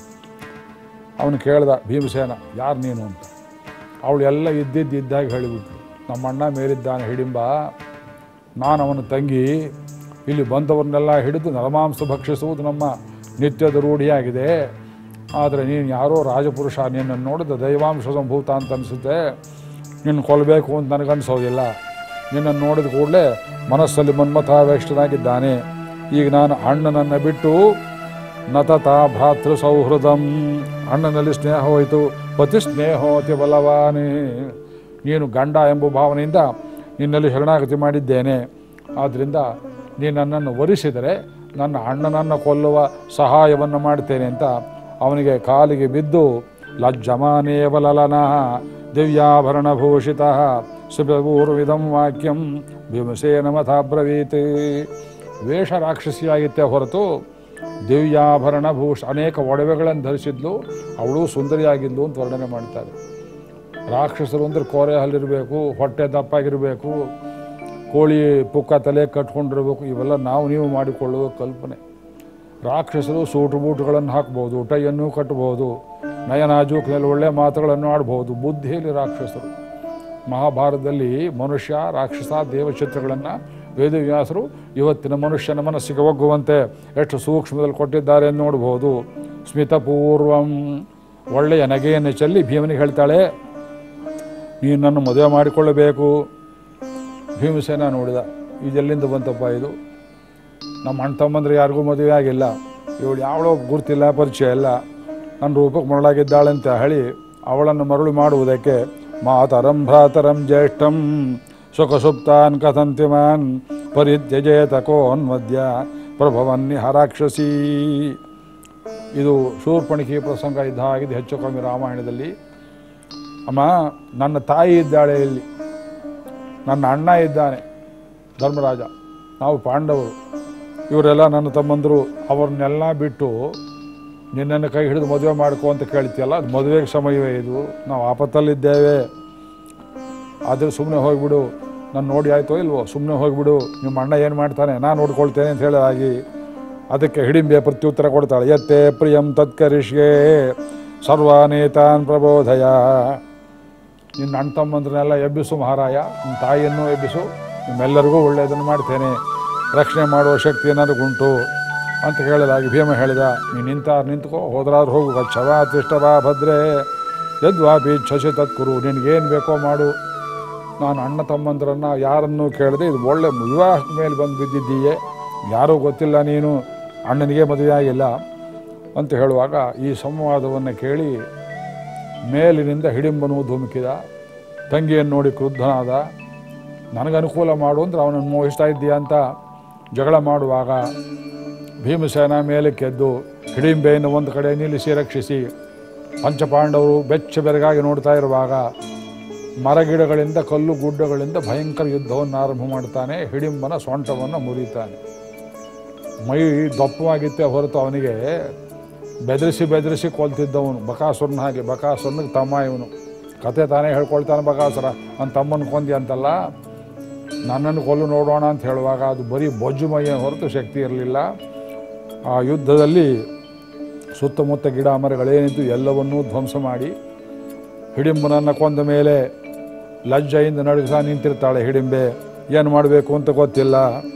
ಅವನು ಕೇಳ್ದ ಭೀಮಸೇನ ಯಾರು ನೀನು ಅಂತ ಅವಳು ಎಲ್ಲ ಇದ್ದಿದ್ದು ಇದ್ದಾಗ ಹೇಳಿಬಿಟ್ಲು ನಮ್ಮ ಅಣ್ಣ ಮೇಲಿದ್ದಾನೆ ಹಿಡಿಂಬ ನಾನು ಅವನ ತಂಗಿ ಇಲ್ಲಿ ಬಂದವರನ್ನೆಲ್ಲ ಹಿಡಿದು ನರಮಾಂಸ ಭಕ್ಷಿಸುವುದು ನಮ್ಮ ನಿತ್ಯದ ರೂಢಿಯಾಗಿದೆ ಆದರೆ ನೀನು ಯಾರೋ ರಾಜಪುರುಷ ನಿನ್ನನ್ನು ನೋಡಿದ ದೈವಾಂಶ ಸಂಭೂತ ಅಂತ ಅನಿಸುತ್ತೆ ನಿನ್ನ ಕೊಲ್ಲಬೇಕು ಅಂತ ನನಗನ್ಸೋದಿಲ್ಲ ನಿನ್ನನ್ನು ನೋಡಿದ ಕೂಡಲೇ ಮನಸ್ಸಲ್ಲಿ ಮನ್ಮಥಾವೇಷ್ಟನಾಗಿದ್ದಾನೆ ಈಗ ನಾನು ಅಣ್ಣನನ್ನು ಬಿಟ್ಟು ನತತ ಭ್ರಾತೃ ಸೌಹೃದಂ ಅಣ್ಣನಲ್ಲಿ ಸ್ನೇಹ ಹೋಯಿತು ಪತಿ ಸ್ನೇಹೋತಿ ಬಲವಾನೇ ನೀನು ಗಂಡ ಎಂಬ ಭಾವನೆಯಿಂದ ನಿನ್ನಲ್ಲಿ ಶರಣಾಗತಿ ಮಾಡಿದ್ದೇನೆ ಆದ್ದರಿಂದ ನೀನು ನನ್ನನ್ನು ವರಿಸಿದರೆ ನನ್ನ ಅಣ್ಣನನ್ನು ಕೊಲ್ಲುವ ಸಹಾಯವನ್ನು ಮಾಡ್ತೇನೆ ಅಂತ ಅವನಿಗೆ ಕಾಲಿಗೆ ಬಿದ್ದು ಲಜ್ಜಮಾನೇವ ಲಲನಃ ದಿವ್ಯಾಭರಣಭೂಷಿತ ಸುಪೂರ್ವಿದಂ ವಾಕ್ಯಂ ಭೀಮಸೇನ ಮಥಾಬ್ರವೀತ್ ವೇಷ ರಾಕ್ಷಸಿಯಾಗಿತ್ತೆ ಹೊರತು ದಿವ್ಯಾಭರಣ ಭೂಷ ಅನೇಕ ಒಡವೆಗಳನ್ನು ಧರಿಸಿದ್ಲು ಅವಳು ಸುಂದರಿಯಾಗಿದ್ಲು ಅಂತ ವರ್ಣನೆ ಮಾಡ್ತಾರೆ ರಾಕ್ಷಸರು ಅಂದ್ರೆ ಕೋರೆ ಹಲ್ಲಿರಬೇಕು ಹೊಟ್ಟೆ ದಪ್ಪಾಗಿರಬೇಕು ಕೋಳಿ ಪುಕ್ಕ ತಲೆ ಕಟ್ಕೊಂಡಿರ್ಬೇಕು ಇವೆಲ್ಲ ನಾವು ನೀವು ಮಾಡಿಕೊಳ್ಳುವ ಕಲ್ಪನೆ ರಾಕ್ಷಸರು ಸೂಟು ಬೂಟುಗಳನ್ನು ಹಾಕ್ಬೋದು ಟೈಯನ್ನು ಕಟ್ಟಬಹುದು ನಯನಾಜೂಕಿನಲ್ಲಿ ಒಳ್ಳೆಯ ಮಾತುಗಳನ್ನು ಆಡ್ಬೋದು ಬುದ್ಧಿಯಲ್ಲಿ ರಾಕ್ಷಸರು ಮಹಾಭಾರತದಲ್ಲಿ ಮನುಷ್ಯ ರಾಕ್ಷಸ ದೇವಚಿತ್ರಗಳನ್ನು ವೇದವ್ಯಾಸರು ಇವತ್ತಿನ ಮನುಷ್ಯನ ಮನಸ್ಸಿಗೆ ಒಗ್ಗುವಂತೆ ಎಷ್ಟು ಸೂಕ್ಷ್ಮದಲ್ಲಿ ಕೊಟ್ಟಿದ್ದಾರೆ ಎಂದು ನೋಡ್ಬೋದು ಸ್ಮಿತಪೂರ್ವಂ ಒಳ್ಳೆಯ ನಗೆಯನ್ನು ಚೆಲ್ಲಿ ಭೀಮನಿಗೆ ಹೇಳ್ತಾಳೆ ನೀನು ನನ್ನ ಮದುವೆ ಮಾಡಿಕೊಳ್ಳಬೇಕು ಭೀಮಸೇನ ನೋಡಿದ ಇದೆಲ್ಲಿಂದ ಬಂತಪ್ಪ ಇದು ನಮ್ಮ ಅಣ್ಣ ತಮ್ಮಂದ್ರೆ ಯಾರಿಗೂ ಮದುವೆ ಆಗಿಲ್ಲ ಇವಳು ಯಾವಳೋ ಗುರ್ತಿಲ್ಲ ಪರಿಚಯ ಇಲ್ಲ ನನ್ನ ರೂಪಕ್ಕೆ ಮರಳಾಗಿದ್ದಾಳೆ ಅಂತ ಹೇಳಿ ಅವಳನ್ನು ಮರಳು ಮಾಡುವುದಕ್ಕೆ ಮಾತರಂ ಭ್ರಾತರಂ ಜ್ಯೇಷ್ಠಂ ಸುಖಸುಪ್ತಾನ್ ಕಥಂತಿಮಾನ್ ಪರಿತ್ಯಜೇತ ಕೋನ್ಮದ್ಯ ಪ್ರಭವನ್ನಿ ಹರಾಕ್ಷಸೀ ಇದು ಶೂರ್ಪಣಿಕೆ ಪ್ರಸಂಗ ಇದ್ದ ಹಾಗಿದೆ ಹೆಚ್ಚು ಕಮ್ಮಿ ರಾಮಾಯಣದಲ್ಲಿ ಅಮ್ಮ ನನ್ನ ತಾಯಿ ಇದ್ದಾಳೆ ಇಲ್ಲಿ ನನ್ನ ಅಣ್ಣ ಇದ್ದಾನೆ ಧರ್ಮರಾಜ ನಾವು ಪಾಂಡವರು ಇವರೆಲ್ಲ ನನ್ನ ತಮ್ಮಂದರು ಅವ್ರನ್ನೆಲ್ಲ ಬಿಟ್ಟು ನಿನ್ನನ್ನು ಕೈ ಹಿಡಿದು ಮದುವೆ ಮಾಡ್ಕೊ ಅಂತ ಕೇಳ್ತೀಯಲ್ಲ ಅದು ಮದುವೆಗೆ ಸಮಯವೇ ಇದು ನಾವು ಆಪತ್ತಲ್ಲಿದ್ದೇವೆ ಆದರೆ ಸುಮ್ಮನೆ ಹೋಗಿಬಿಡು ನಾನು ನೋಡಿ ಆಯ್ತೋ ಇಲ್ವೋ ಸುಮ್ಮನೆ ಹೋಗಿಬಿಡು ನಿಮ್ಮ ಅಣ್ಣ ಏನು ಮಾಡ್ತಾನೆ ನಾನು ನೋಡ್ಕೊಳ್ತೇನೆ ಅಂತ ಹೇಳಲಾಗಿ ಅದಕ್ಕೆ ಹಿಡಿಂಬೆ ಪ್ರತ್ಯುತ್ತರ ಕೊಡ್ತಾಳೆ ಯತ್ತೆ ಪ್ರಿಯಂ ತತ್ಕರಿಷ್ಯೆ ಸರ್ವಾನೇತಾನ್ ಪ್ರಬೋಧಯ ನಿನ್ನ ಅಣ್ಣ ತಮ್ಮಂದ್ರನ್ನೆಲ್ಲ ಎಬ್ಬಿಸು ಮಹಾರಾಯ ನಿಮ್ಮ ತಾಯಿಯನ್ನು ಎಬ್ಬಿಸು ನಿಮ್ಮೆಲ್ಲರಿಗೂ ಒಳ್ಳೆಯದನ್ನು ಮಾಡ್ತೇನೆ ರಕ್ಷಣೆ ಮಾಡುವ ಶಕ್ತಿ ನನಗುಂಟು ಅಂತ ಹೇಳಲಾಗಿ ಭೀಮ ಹೇಳಿದ ನೀನು ನಿಂತಾರು ನಿಂತ್ಕೋ ಹೋದ್ರಾದ್ರು ಹೋಗು ಗಚ್ಚವ ತಿಷ್ಟವಾ ಭದ್ರೆ ಯದ್ವಾಪಿ ಇಚ್ಛಸಿ ತತ್ಕುರು ನಿನಗೇನು ಬೇಕೋ ಮಾಡು ನಾನು ಅಣ್ಣ ತಮ್ಮಂದ್ರನ್ನು ಯಾರನ್ನೂ ಕೇಳದೆ ಇದು ಒಳ್ಳೆ ವಿವಾಹದ ಮೇಲೆ ಬಂದು ಬಿದ್ದಿದ್ದೀಯೇ ಯಾರೂ ಗೊತ್ತಿಲ್ಲ ನೀನು ಅಣ್ಣನಿಗೆ ಮದುವೆ ಆಗಿಲ್ಲ ಅಂತ ಹೇಳುವಾಗ ಈ ಸಂವಾದವನ್ನು ಕೇಳಿ ಮೇಲಿನಿಂದ ಹಿಡಿಂಬನು ಧುಮುಕಿದ ತಂಗಿಯನ್ನು ನೋಡಿ ಕ್ರುದ್ಧನಾದ ನನಗೆ ಅನುಕೂಲ ಮಾಡು ಅಂದ್ರೆ ಅವನನ್ನು ಮೋಹಿಸ್ತಾ ಇದ್ದೀಯ ಅಂತ ಜಗಳ ಮಾಡುವಾಗ ಭೀಮಸೇನ ಮೇಲಕ್ಕೆದ್ದು ಹಿಡಿಂಬೆಯನ್ನು ಒಂದು ಕಡೆ ನಿಲ್ಲಿಸಿ ರಕ್ಷಿಸಿ ಪಂಚಪಾಂಡವರು ಬೆಚ್ಚ ಬೆರಗಾಗಿ ನೋಡ್ತಾ ಇರುವಾಗ ಮರಗಿಡಗಳಿಂದ ಕಲ್ಲು ಗುಡ್ಡಗಳಿಂದ ಭಯಂಕರ ಯುದ್ಧವನ್ನು ಆರಂಭ ಮಾಡ್ತಾನೆ ಹಿಡಿಂಬನ ಸೊಂಟವನ್ನು ಮುರಿತಾನೆ ಮೈ ದಪ್ಪವಾಗಿತ್ತೆ ಹೊರತು ಅವನಿಗೆ ಬೆದರಿಸಿ ಬೆದರಿಸಿ ಕೊಲ್ತಿದ್ದವನು ಬಕಾಸುರನ ಹಾಗೆ ಬಕಾಸುರನಿಗೆ ತಮ್ಮ ಇವನು ಕತೆ ತಾನೇ ಹೇಳ್ಕೊಳ್ತಾನೆ ಬಕಾಸುರ ನನ್ನ ತಮ್ಮನ ಕೊಂದಿ ಅಂತಲ್ಲ ನನ್ನನ್ನು ಕೊಲ್ಲು ನೋಡೋಣ ಅಂತ ಹೇಳುವಾಗ ಅದು ಬರೀ ಬೊಜ್ಜು ಮೈಯ ಹೊರತು ಶಕ್ತಿ ಇರಲಿಲ್ಲ ಆ ಯುದ್ಧದಲ್ಲಿ ಸುತ್ತಮುತ್ತ ಗಿಡ ಮರಗಳೇನಿದ್ದು ಎಲ್ಲವನ್ನೂ ಧ್ವಂಸ ಮಾಡಿ ಹಿಡಿಂಬನನ್ನು ಕೊಂದ ಮೇಲೆ ಲಜ್ಜೆಯಿಂದ ನಡುಗಿಸ ನಿಂತಿರ್ತಾಳೆ ಹಿಡಿಂಬೆ ಏನು ಮಾಡಬೇಕು ಅಂತ ಗೊತ್ತಿಲ್ಲ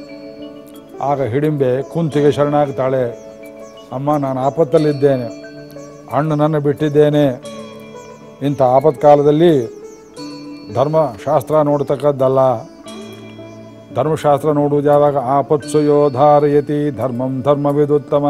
ಆಗ ಹಿಡಿಂಬೆ ಕುಂತಿಗೆ ಶರಣಾಗ್ತಾಳೆ ಅಮ್ಮ ನಾನು ಆಪತ್ತಲ್ಲಿದ್ದೇನೆ ಅಣ್ಣನನ್ನು ಬಿಟ್ಟಿದ್ದೇನೆ ಇಂಥ ಆಪತ್ಕಾಲದಲ್ಲಿ ಧರ್ಮಶಾಸ್ತ್ರ ನೋಡ್ತಕ್ಕದ್ದಲ್ಲ ಧರ್ಮಶಾಸ್ತ್ರ ನೋಡುವುದು ಯಾವಾಗ ಆಪತ್ಸು ಯೋಧಾರಯತಿ ಧರ್ಮಂ ಧರ್ಮವಿದುತ್ತಮ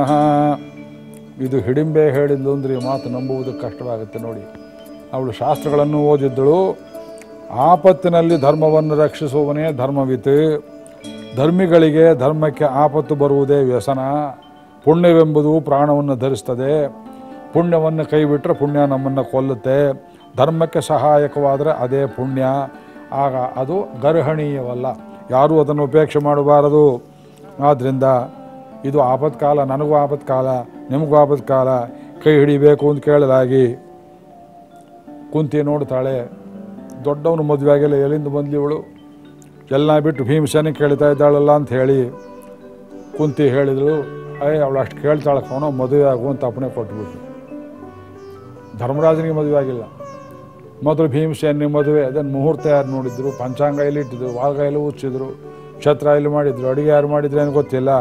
ಇದು ಹಿಡಿಂಬೆ ಹೇಳಿದ್ಲು ಅಂದ್ರೆ ಈ ಮಾತು ನಂಬುವುದಕ್ಕೆ ಕಷ್ಟವಾಗುತ್ತೆ ನೋಡಿ ಅವಳು ಶಾಸ್ತ್ರಗಳನ್ನು ಓದಿದ್ದಳು ಆಪತ್ತಿನಲ್ಲಿ ಧರ್ಮವನ್ನು ರಕ್ಷಿಸುವವನೇ ಧರ್ಮವಿತ್ ಧರ್ಮಿಗಳಿಗೆ ಧರ್ಮಕ್ಕೆ ಆಪತ್ತು ಬರುವುದೇ ವ್ಯಸನ ಪುಣ್ಯವೆಂಬುದು ಪ್ರಾಣವನ್ನು ಧರಿಸ್ತದೆ ಪುಣ್ಯವನ್ನು ಕೈಬಿಟ್ಟರೆ ಪುಣ್ಯ ನಮ್ಮನ್ನು ಕೊಲ್ಲುತ್ತೆ ಧರ್ಮಕ್ಕೆ ಸಹಾಯಕವಾದರೆ ಅದೇ ಪುಣ್ಯ ಆಗ ಅದು ಗರ್ಹಣೀಯವಲ್ಲ ಯಾರೂ ಅದನ್ನು ಉಪೇಕ್ಷೆ ಮಾಡಬಾರದು ಆದ್ದರಿಂದ ಇದು ಆಪತ್ಕಾಲ ನನಗೂ ಆಪತ್ಕಾಲ ನಿಮಗೂ ಆಪತ್ಕಾಲ ಕೈ ಹಿಡಿಬೇಕು ಅಂತ ಕೇಳಲಾಗಿ ಕುಂತಿ ನೋಡ್ತಾಳೆ ದೊಡ್ಡವನು ಮದುವೆ ಆಗಿಲ್ಲ ಎಲ್ಲಿಂದ ಬಂದ್ಲಿ ಇವಳು ಎಲ್ಲ ಬಿಟ್ಟು ಭೀಮಸೇನೆ ಕೇಳ್ತಾ ಇದ್ದಾಳಲ್ಲ ಅಂತ ಹೇಳಿ ಕುಂತಿ ಹೇಳಿದಳು ಅಯ್ಯ ಅವಳು ಅಷ್ಟು ಕೇಳ್ತಾಳೆ ಕಣೋ ಮದುವೆ ಆಗು ಅಂತ ಅಪ್ಪಣೆ ಕೊಟ್ಬಿಟ್ಟು ಧರ್ಮರಾಜನಿಗೆ ಮದುವೆ ಆಗಿಲ್ಲ ಮೊದಲು ಭೀಮಸೇನಿಗೆ ಮದುವೆ ಅದನ್ನು ಮುಹೂರ್ತ ಯಾರು ನೋಡಿದ್ರು ಪಂಚಾಂಗ ಇಲ್ಲಿ ಇಟ್ಟಿದ್ರು ವಾಗ ಇಲ್ಲಿ ಉಚ್ಚಿದ್ರು ಛತ್ರ ಇಲ್ಲಿ ಮಾಡಿದ್ರು ಅಡುಗೆ ಯಾರು ಮಾಡಿದ್ರು ಏನು ಗೊತ್ತಿಲ್ಲ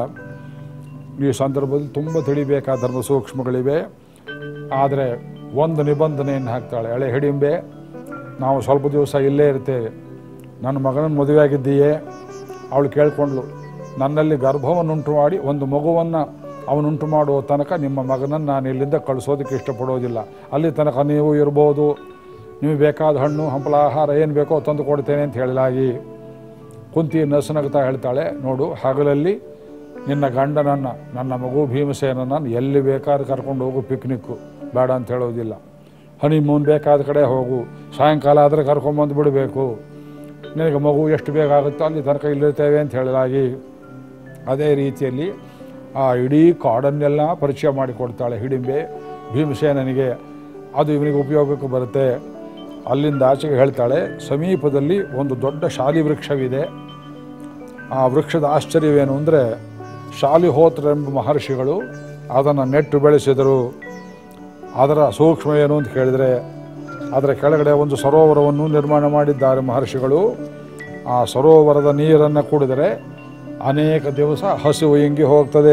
ಈ ಸಂದರ್ಭದಲ್ಲಿ ತುಂಬ ತಿಳಿಬೇಕಾದ ಧರ್ಮ ಸೂಕ್ಷ್ಮಗಳಿವೆ ಆದರೆ ಒಂದು ನಿಬಂಧನೆಯನ್ನು ಹಾಕ್ತಾಳೆ ಹಳೆ ಹಿಡಿಂಬೆ ನಾವು ಸ್ವಲ್ಪ ದಿವಸ ಇಲ್ಲೇ ಇರ್ತೇವೆ ನನ್ನ ಮಗನನ್ನು ಮದುವೆ ಆಗಿದ್ದೀಯೇ ಅವಳು ಕೇಳ್ಕೊಂಡ್ಳು ನನ್ನಲ್ಲಿ ಗರ್ಭವನ್ನುಂಟು ಮಾಡಿ ಒಂದು ಮಗುವನ್ನು ಅವನುಂಟು ಮಾಡುವ ತನಕ ನಿಮ್ಮ ಮಗನನ್ನು ನಾನು ಇಲ್ಲಿಂದ ಕಳಿಸೋದಕ್ಕೆ ಇಷ್ಟಪಡೋದಿಲ್ಲ ಅಲ್ಲಿ ತನಕ ನೀವು ಇರ್ಬೋದು ನೀವು ಬೇಕಾದ ಹಣ್ಣು ಹಂಪಲ ಆಹಾರ ಏನು ಬೇಕೋ ತಂದು ಕೊಡ್ತೇನೆ ಅಂತ ಹೇಳಲಾಗಿ ಕುಂತಿ ನಸನಗ್ತಾ ಹೇಳ್ತಾಳೆ ನೋಡು ಹಗಲಲ್ಲಿ ನಿನ್ನ ಗಂಡನನ್ನು ನನ್ನ ಮಗು ಭೀಮಸೇನನ್ನು ಎಲ್ಲಿ ಬೇಕಾದ್ರೆ ಕರ್ಕೊಂಡು ಹೋಗು ಪಿಕ್ನಿಕ್ಕು ಬೇಡ ಅಂತ ಹೇಳೋದಿಲ್ಲ ಹನಿಮೂನ್ ಬೇಕಾದ ಕಡೆ ಹೋಗು ಸಾಯಂಕಾಲ ಆದರೆ ಕರ್ಕೊಂಬಂದು ಬಿಡಬೇಕು ನಿನಗೆ ಮಗು ಎಷ್ಟು ಬೇಗ ಆಗುತ್ತೋ ಅಲ್ಲಿ ತನಕ ಇಲ್ಲಿರ್ತೇವೆ ಅಂತ ಹೇಳಲಾಗಿ ಅದೇ ರೀತಿಯಲ್ಲಿ ಆ ಇಡೀ ಕಾಡನ್ನೆಲ್ಲ ಪರಿಚಯ ಮಾಡಿಕೊಡ್ತಾಳೆ ಹಿಡಿಂಬೆ ಭೀಮಸೇನನಿಗೆ ಅದು ಇವನಿಗೆ ಉಪಯೋಗಕ್ಕೆ ಬರುತ್ತೆ ಅಲ್ಲಿಂದ ಆಚೆಗೆ ಹೇಳ್ತಾಳೆ ಸಮೀಪದಲ್ಲಿ ಒಂದು ದೊಡ್ಡ ಶಾಲಿ ವೃಕ್ಷವಿದೆ ಆ ವೃಕ್ಷದ ಆಶ್ಚರ್ಯವೇನು ಅಂದರೆ ಶಾಲಿಹೋತ್ರರೆಂಬ ಮಹರ್ಷಿಗಳು ಅದನ್ನು ನೆಟ್ಟು ಬೆಳೆಸಿದರು ಅದರ ಸೂಕ್ಷ್ಮ ಏನು ಅಂತ ಕೇಳಿದರೆ ಅದರ ಕೆಳಗಡೆ ಒಂದು ಸರೋವರವನ್ನು ನಿರ್ಮಾಣ ಮಾಡಿದ್ದಾರೆ ಮಹರ್ಷಿಗಳು ಆ ಸರೋವರದ ನೀರನ್ನು ಕುಡಿದರೆ ಅನೇಕ ದಿವಸ ಹಸಿವು ಇಂಗಿ ಹೋಗ್ತದೆ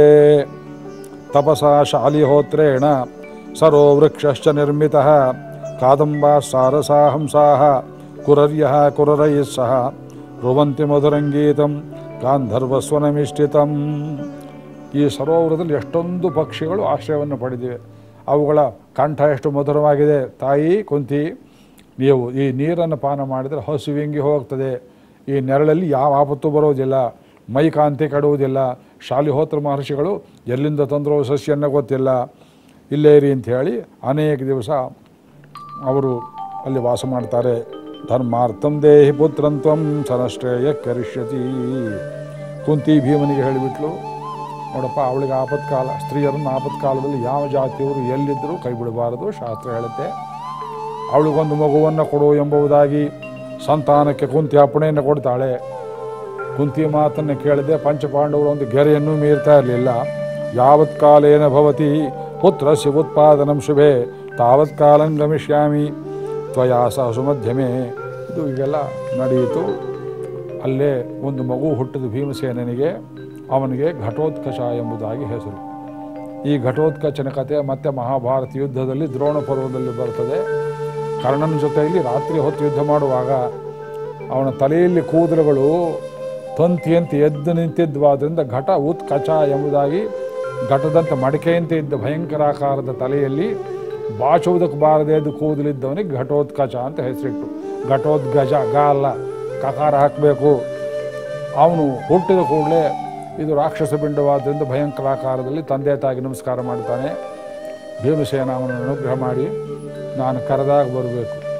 ತಪಸ ಶಾಲಿಹೋತ್ರೇಣ ಸರೋ ವೃಕ್ಷಶ್ಚ ನಿರ್ಮಿತ ಕಾದಂಬಾ ಸಾರಸಾ ಹಂಸಾ ಕುರರ್ಯ ಕುರರೈ ಸಹ ರುವಂತಿ ಮಧುರಂಗೀತಂ ಗಾಂಧರ್ವಸ್ವನಮಿಷ್ಟಿತಂ ಈ ಸರೋವರದಲ್ಲಿ ಎಷ್ಟೊಂದು ಪಕ್ಷಿಗಳು ಆಶ್ರಯವನ್ನು ಪಡೆದಿವೆ ಅವುಗಳ ಕಂಠ ಎಷ್ಟು ಮಧುರವಾಗಿದೆ ತಾಯಿ ಕುಂತಿ ನೀವು ಈ ನೀರನ್ನು ಪಾನ ಮಾಡಿದರೆ ಹಸುವಿಂಗಿ ಹೋಗ್ತದೆ ಈ ನೆರಳಲ್ಲಿ ಯಾವ ಆಪತ್ತು ಬರೋದಿಲ್ಲ ಮೈ ಕಾಂತಿ ಕೆಡುವುದಿಲ್ಲ ಶಾಲಿಹೋತ್ರ ಮಹರ್ಷಿಗಳು ಎಲ್ಲಿಂದ ತಂದರೂ ಸಸ್ಯನ್ನ ಗೊತ್ತಿಲ್ಲ ಇಲ್ಲೇ ಇರಿ ಅಂತ ಹೇಳಿ ಅನೇಕ ದಿವಸ ಅವರು ಅಲ್ಲಿ ವಾಸ ಮಾಡ್ತಾರೆ ಧರ್ಮಾರ್ಥಂ ದೇಹಿ ಪುತ್ರಂತ್ವಂ ಸನಶ್ರೇಯ ಕರಿಷ್ಯತಿ ಕುಂತಿ ಭೀಮನಿಗೆ ಹೇಳಿಬಿಟ್ಲು ನೋಡಪ್ಪ ಅವಳಿಗೆ ಆಪತ್ಕಾಲ ಸ್ತ್ರೀಯರನ್ನು ಆಪತ್ಕಾಲದಲ್ಲಿ ಯಾವ ಜಾತಿಯವರು ಎಲ್ಲಿದ್ದರೂ ಕೈ ಬಿಡಬಾರದು ಶಾಸ್ತ್ರ ಹೇಳುತ್ತೆ ಅವಳಿಗೊಂದು ಮಗುವನ್ನು ಕೊಡು ಎಂಬುದಾಗಿ ಸಂತಾನಕ್ಕೆ ಕುಂತಿ ಅಪ್ಪಣೆಯನ್ನು ಕೊಡ್ತಾಳೆ ಕುಂತಿ ಮಾತನ್ನು ಕೇಳದೆ ಪಂಚಪಾಂಡವರು ಒಂದು ಗೆರೆಯನ್ನು ಮೀರ್ತಾ ಇರಲಿಲ್ಲ ಯಾವತ್ ಕಾಲೇನ ಭವತಿ ಪುತ್ರಸ್ಯ ಉತ್ಪಾದನಂ ಶುಭೆ ತಾವತ್ ಕಾಲಂ ಗಮಿಷ್ಯಾಮಿ ತ್ವಯಾ ಸಹ ಸುಮಧ್ಯಮೆ ಇದು ಈಗೆಲ್ಲ ನಡೆಯಿತು ಅಲ್ಲೇ ಒಂದು ಮಗು ಹುಟ್ಟಿದ ಭೀಮಸೇನನಿಗೆ ಅವನಿಗೆ ಘಟೋತ್ಕಚ ಎಂಬುದಾಗಿ ಹೆಸರು ಈ ಘಟೋತ್ಕಚನ ಕಥೆ ಮತ್ತೆ ಮಹಾಭಾರತ ಯುದ್ಧದಲ್ಲಿ ದ್ರೋಣ ಪರ್ವದಲ್ಲಿ ಬರ್ತದೆ ಕರ್ಣನ ಜೊತೆಯಲ್ಲಿ ರಾತ್ರಿ ಹೊತ್ತು ಯುದ್ಧ ಮಾಡುವಾಗ ಅವನ ತಲೆಯಲ್ಲಿ ಕೂದಲುಗಳು ತಂತಿಯಂತೆ ಎದ್ದು ನಿಂತಿದ್ವಾದ್ರಿಂದ ಘಟ ಉತ್ಕಚ ಎಂಬುದಾಗಿ ಘಟದಂತೆ ಮಡಿಕೆಯಂತೆ ಇದ್ದ ಭಯಂಕರಾಕಾರದ ತಲೆಯಲ್ಲಿ ಬಾಚುವುದಕ್ಕೆ ಬಾರದೆ ಎದ್ದು ಕೂದಲಿದ್ದವನಿಗೆ ಘಟೋತ್ಕಚ ಅಂತ ಹೆಸರಿಟ್ಟು ಘಟೋದ್ಗಜ ಗ ಅಲ್ಲ ಕಕಾರ ಹಾಕಬೇಕು ಅವನು ಹುಟ್ಟಿದ ಕೂಡಲೇ ಇದು ರಾಕ್ಷಸ ಬಿಂಡವಾದ್ದರಿಂದ ಭಯಂಕರಾಕಾರದಲ್ಲಿ ತಂದೆ ತಾಯಿಗೆ ನಮಸ್ಕಾರ ಮಾಡ್ತಾನೆ ಭೀಮಸೇನ ಅವನನ್ನು ಅನುಗ್ರಹ ಮಾಡಿ ನಾನು ಕರೆದಾಗ ಬರಬೇಕು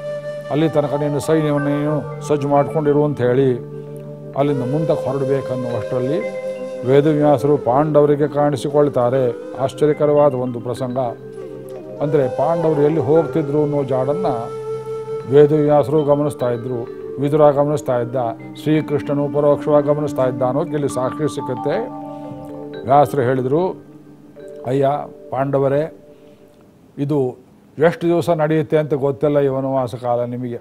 ಅಲ್ಲಿ ತನಕ ನೀನು ಸೈನ್ಯವನ್ನು ನೀನು ಸಜ್ಜು ಮಾಡಿಕೊಂಡಿರು ಅಂತ ಹೇಳಿ ಅಲ್ಲಿಂದ ಮುಂದಕ್ಕೆ ಹೊರಡಬೇಕನ್ನುವಷ್ಟರಲ್ಲಿ ವೇದವ್ಯಾಸರು ಪಾಂಡವರಿಗೆ ಕಾಣಿಸಿಕೊಳ್ತಾರೆ ಆಶ್ಚರ್ಯಕರವಾದ ಒಂದು ಪ್ರಸಂಗ ಅಂದರೆ ಪಾಂಡವರು ಎಲ್ಲಿ ಹೋಗ್ತಿದ್ರು ಅನ್ನೋ ಜಾಡನ್ನು ವೇದವ್ಯಾಸರು ಗಮನಿಸ್ತಾ ಇದ್ರು ವಿದುರ ಗಮನಿಸ್ತಾ ಇದ್ದ ಶ್ರೀಕೃಷ್ಣನು ಪರೋಕ್ಷವಾಗಿ ಗಮನಿಸ್ತಾ ಇದ್ದ ಅನ್ನೋಕೆ ಇಲ್ಲಿ ಸಾಕ್ಷಿ ಸಿಕ್ಕತ್ತೆ ವ್ಯಾಸರು ಹೇಳಿದರು ಅಯ್ಯ ಪಾಂಡವರೇ ಇದು ಎಷ್ಟು ದಿವಸ ನಡೆಯುತ್ತೆ ಅಂತ ಗೊತ್ತಿಲ್ಲ ಈ ವನವಾಸ ಕಾಲ ನಿಮಗೆ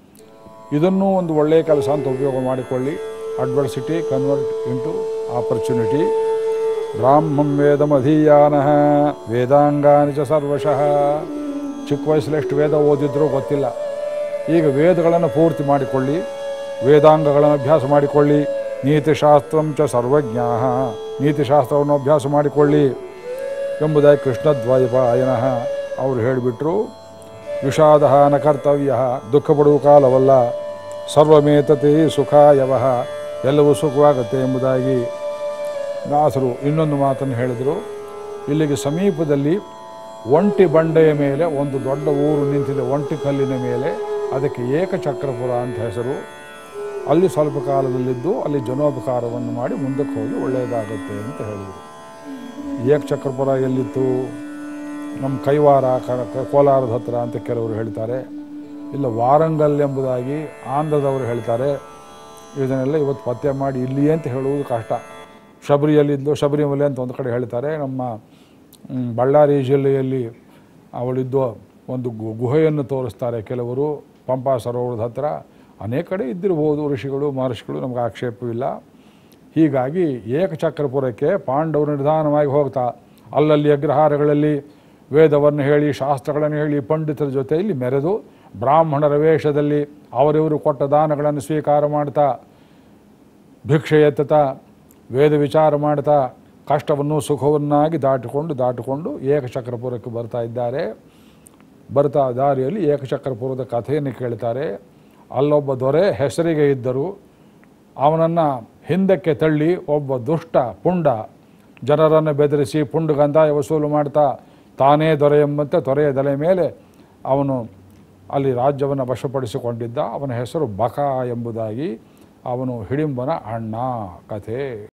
ಇದನ್ನೂ ಒಂದು ಒಳ್ಳೆಯ ಕೆಲಸ ಅಂತ ಉಪಯೋಗ ಮಾಡಿಕೊಳ್ಳಿ ಅಡ್ವರ್ಸಿಟಿ ಕನ್ವರ್ಟ್ ಇಂಟು ಆಪರ್ಚುನಿಟಿ ಬ್ರಾಹ್ಮಂ ವೇದಮಧೀಯಾನ ವೇದಾಂಗಾನಿ ಚ ಸರ್ವಶಃ ಚಿಕ್ಕ ವಯಸ್ಸಲ್ಲಿ ಎಷ್ಟು ವೇದ ಓದಿದ್ರೂ ಗೊತ್ತಿಲ್ಲ ಈಗ ವೇದಗಳನ್ನು ಪೂರ್ತಿ ಮಾಡಿಕೊಳ್ಳಿ ವೇದಾಂಗಗಳನ್ನು ಅಭ್ಯಾಸ ಮಾಡಿಕೊಳ್ಳಿ ನೀತಿಶಾಸ್ತ್ರಂ ಚ ಸರ್ವಜ್ಞಾ ನೀತಿಶಾಸ್ತ್ರವನ್ನು ಅಭ್ಯಾಸ ಮಾಡಿಕೊಳ್ಳಿ ಎಂಬುದಾಗಿ ಕೃಷ್ಣದ್ವೈಪಾಯನ ಅವರು ಹೇಳಿಬಿಟ್ರು ವಿಷಾದ ನ ಕರ್ತವ್ಯ ದುಃಖ ಪಡುವ ಕಾಲವಲ್ಲ ಸರ್ವಮೇತತೆ ಸುಖಾಯವ ಎಲ್ಲವೂ ಸುಖವಾಗುತ್ತೆ ಎಂಬುದಾಗಿ ದಾಸರು ಇನ್ನೊಂದು ಮಾತನ್ನು ಹೇಳಿದರು ಇಲ್ಲಿಗೆ ಸಮೀಪದಲ್ಲಿ ಒಂಟಿ ಬಂಡೆಯ ಮೇಲೆ ಒಂದು ದೊಡ್ಡ ಊರು ನಿಂತಿದೆ ಒಂಟಿ ಕಲ್ಲಿನ ಮೇಲೆ ಅದಕ್ಕೆ ಏಕಚಕ್ರಪುರ ಅಂತ ಹೆಸರು ಅಲ್ಲಿ ಸ್ವಲ್ಪ ಕಾಲದಲ್ಲಿದ್ದು ಅಲ್ಲಿ ಜನೋಪಕಾರವನ್ನು ಮಾಡಿ ಮುಂದಕ್ಕೆ ಹೋಗಿ ಒಳ್ಳೆಯದಾಗುತ್ತೆ ಅಂತ ಹೇಳಿದರು ಏಕಚಕ್ರಪುರ ಎಲ್ಲಿತ್ತು ನಮ್ಮ ಕೈವಾರ ಕ- ಕ- ಕೋಲಾರದ ಹತ್ರ ಅಂತ ಕೆಲವರು ಹೇಳ್ತಾರೆ ಇಲ್ಲ ವಾರಂಗಲ್ ಎಂಬುದಾಗಿ ಆಂಧ್ರದವರು ಹೇಳ್ತಾರೆ ಇದನ್ನೆಲ್ಲ ಇವತ್ತು ಪತ್ತೆ ಮಾಡಿ ಇಲ್ಲಿ ಅಂತ ಹೇಳುವುದು ಕಷ್ಟ ಶಬರಿಯಲ್ಲಿದ್ದು ಶಬರಿಮಲೆ ಅಂತ ಒಂದು ಕಡೆ ಹೇಳ್ತಾರೆ ನಮ್ಮ ಮ್, ಬಳ್ಳಾರಿ ಜಿಲ್ಲೆಯಲ್ಲಿ ಅವಳಿದ್ದು ಒಂದು ಗು- ಗುಹೆಯನ್ನು ತೋರಿಸ್ತಾರೆ ಕೆಲವರು ಪಂಪಾ ಸರೋವರದ ಹತ್ರ ಅನೇಕ ಕಡೆ ಇದ್ದಿರಬಹುದು ಋಷಿಗಳು ಮಹರ್ಷಿಗಳು ನಮಗೆ ಆಕ್ಷೇಪವಿಲ್ಲ ಹೀಗಾಗಿ ಏಕಚಕ್ರಪುರಕ್ಕೆ ಪಾಂಡವರು ನಿಧಾನವಾಗಿ ಹೋಗ್ತಾ ಅಲ್ಲಲ್ಲಿ ಅಗ್ರಹಾರಗಳಲ್ಲಿ ವೇದವನ್ನು ಹೇಳಿ ಶಾಸ್ತ್ರಗಳನ್ನು ಹೇಳಿ ಪಂಡಿತರ ಜೊತೆಯಲ್ಲಿ ಮೆರೆದು ಬ್ರಾಹ್ಮಣರ ವೇಷದಲ್ಲಿ ಅವರಿವರು ಕೊಟ್ಟ ದಾನಗಳನ್ನು ಸ್ವೀಕಾರ ಮಾಡ್ತಾ ಭಿಕ್ಷೆ ಎತ್ತುತ್ತಾ ವೇದ ವಿಚಾರ ಮಾಡ್ತಾ ಕಷ್ಟವನ್ನು ಸುಖವನ್ನಾಗಿ ದಾಟಿಕೊಂಡು ದಾಟಿಕೊಂಡು ಏಕಚಕ್ರಪುರಕ್ಕೆ ಬರ್ತಾ ಇದ್ದಾರೆ ಬರ್ತಾ ದಾರಿಯಲ್ಲಿ ಏಕಚಕ್ರಪುರದ ಕಥೆಯನ್ನು ಕೇಳ್ತಾರೆ ಅಲ್ಲೊಬ್ಬ ದೊರೆ ಹೆಸರಿಗೆ ಇದ್ದರು ಅವನನ್ನು ಹಿಂದಕ್ಕೆ ತಳ್ಳಿ ಒಬ್ಬ ದುಷ್ಟ ಪುಂಡ ಜನರನ್ನು ಬೆದರಿಸಿ ಪುಂಡಗಂಧಾಯ ವಸೂಲು ಮಾಡ್ತಾ ತಾನೇ ದೊರೆ ಎಂಬಂತೆ ದೊರೆಯ ತಲೆ ಮೇಲೆ ಅವನು ಅಲ್ಲಿ ರಾಜ್ಯವನ್ನು ವಶಪಡಿಸಿಕೊಂಡಿದ್ದ ಅವನ ಹೆಸರು ಬಕ ಎಂಬುದಾಗಿ ಅವನು ಹಿಡಿಂಬನ ಅಣ್ಣ ಕಥೆ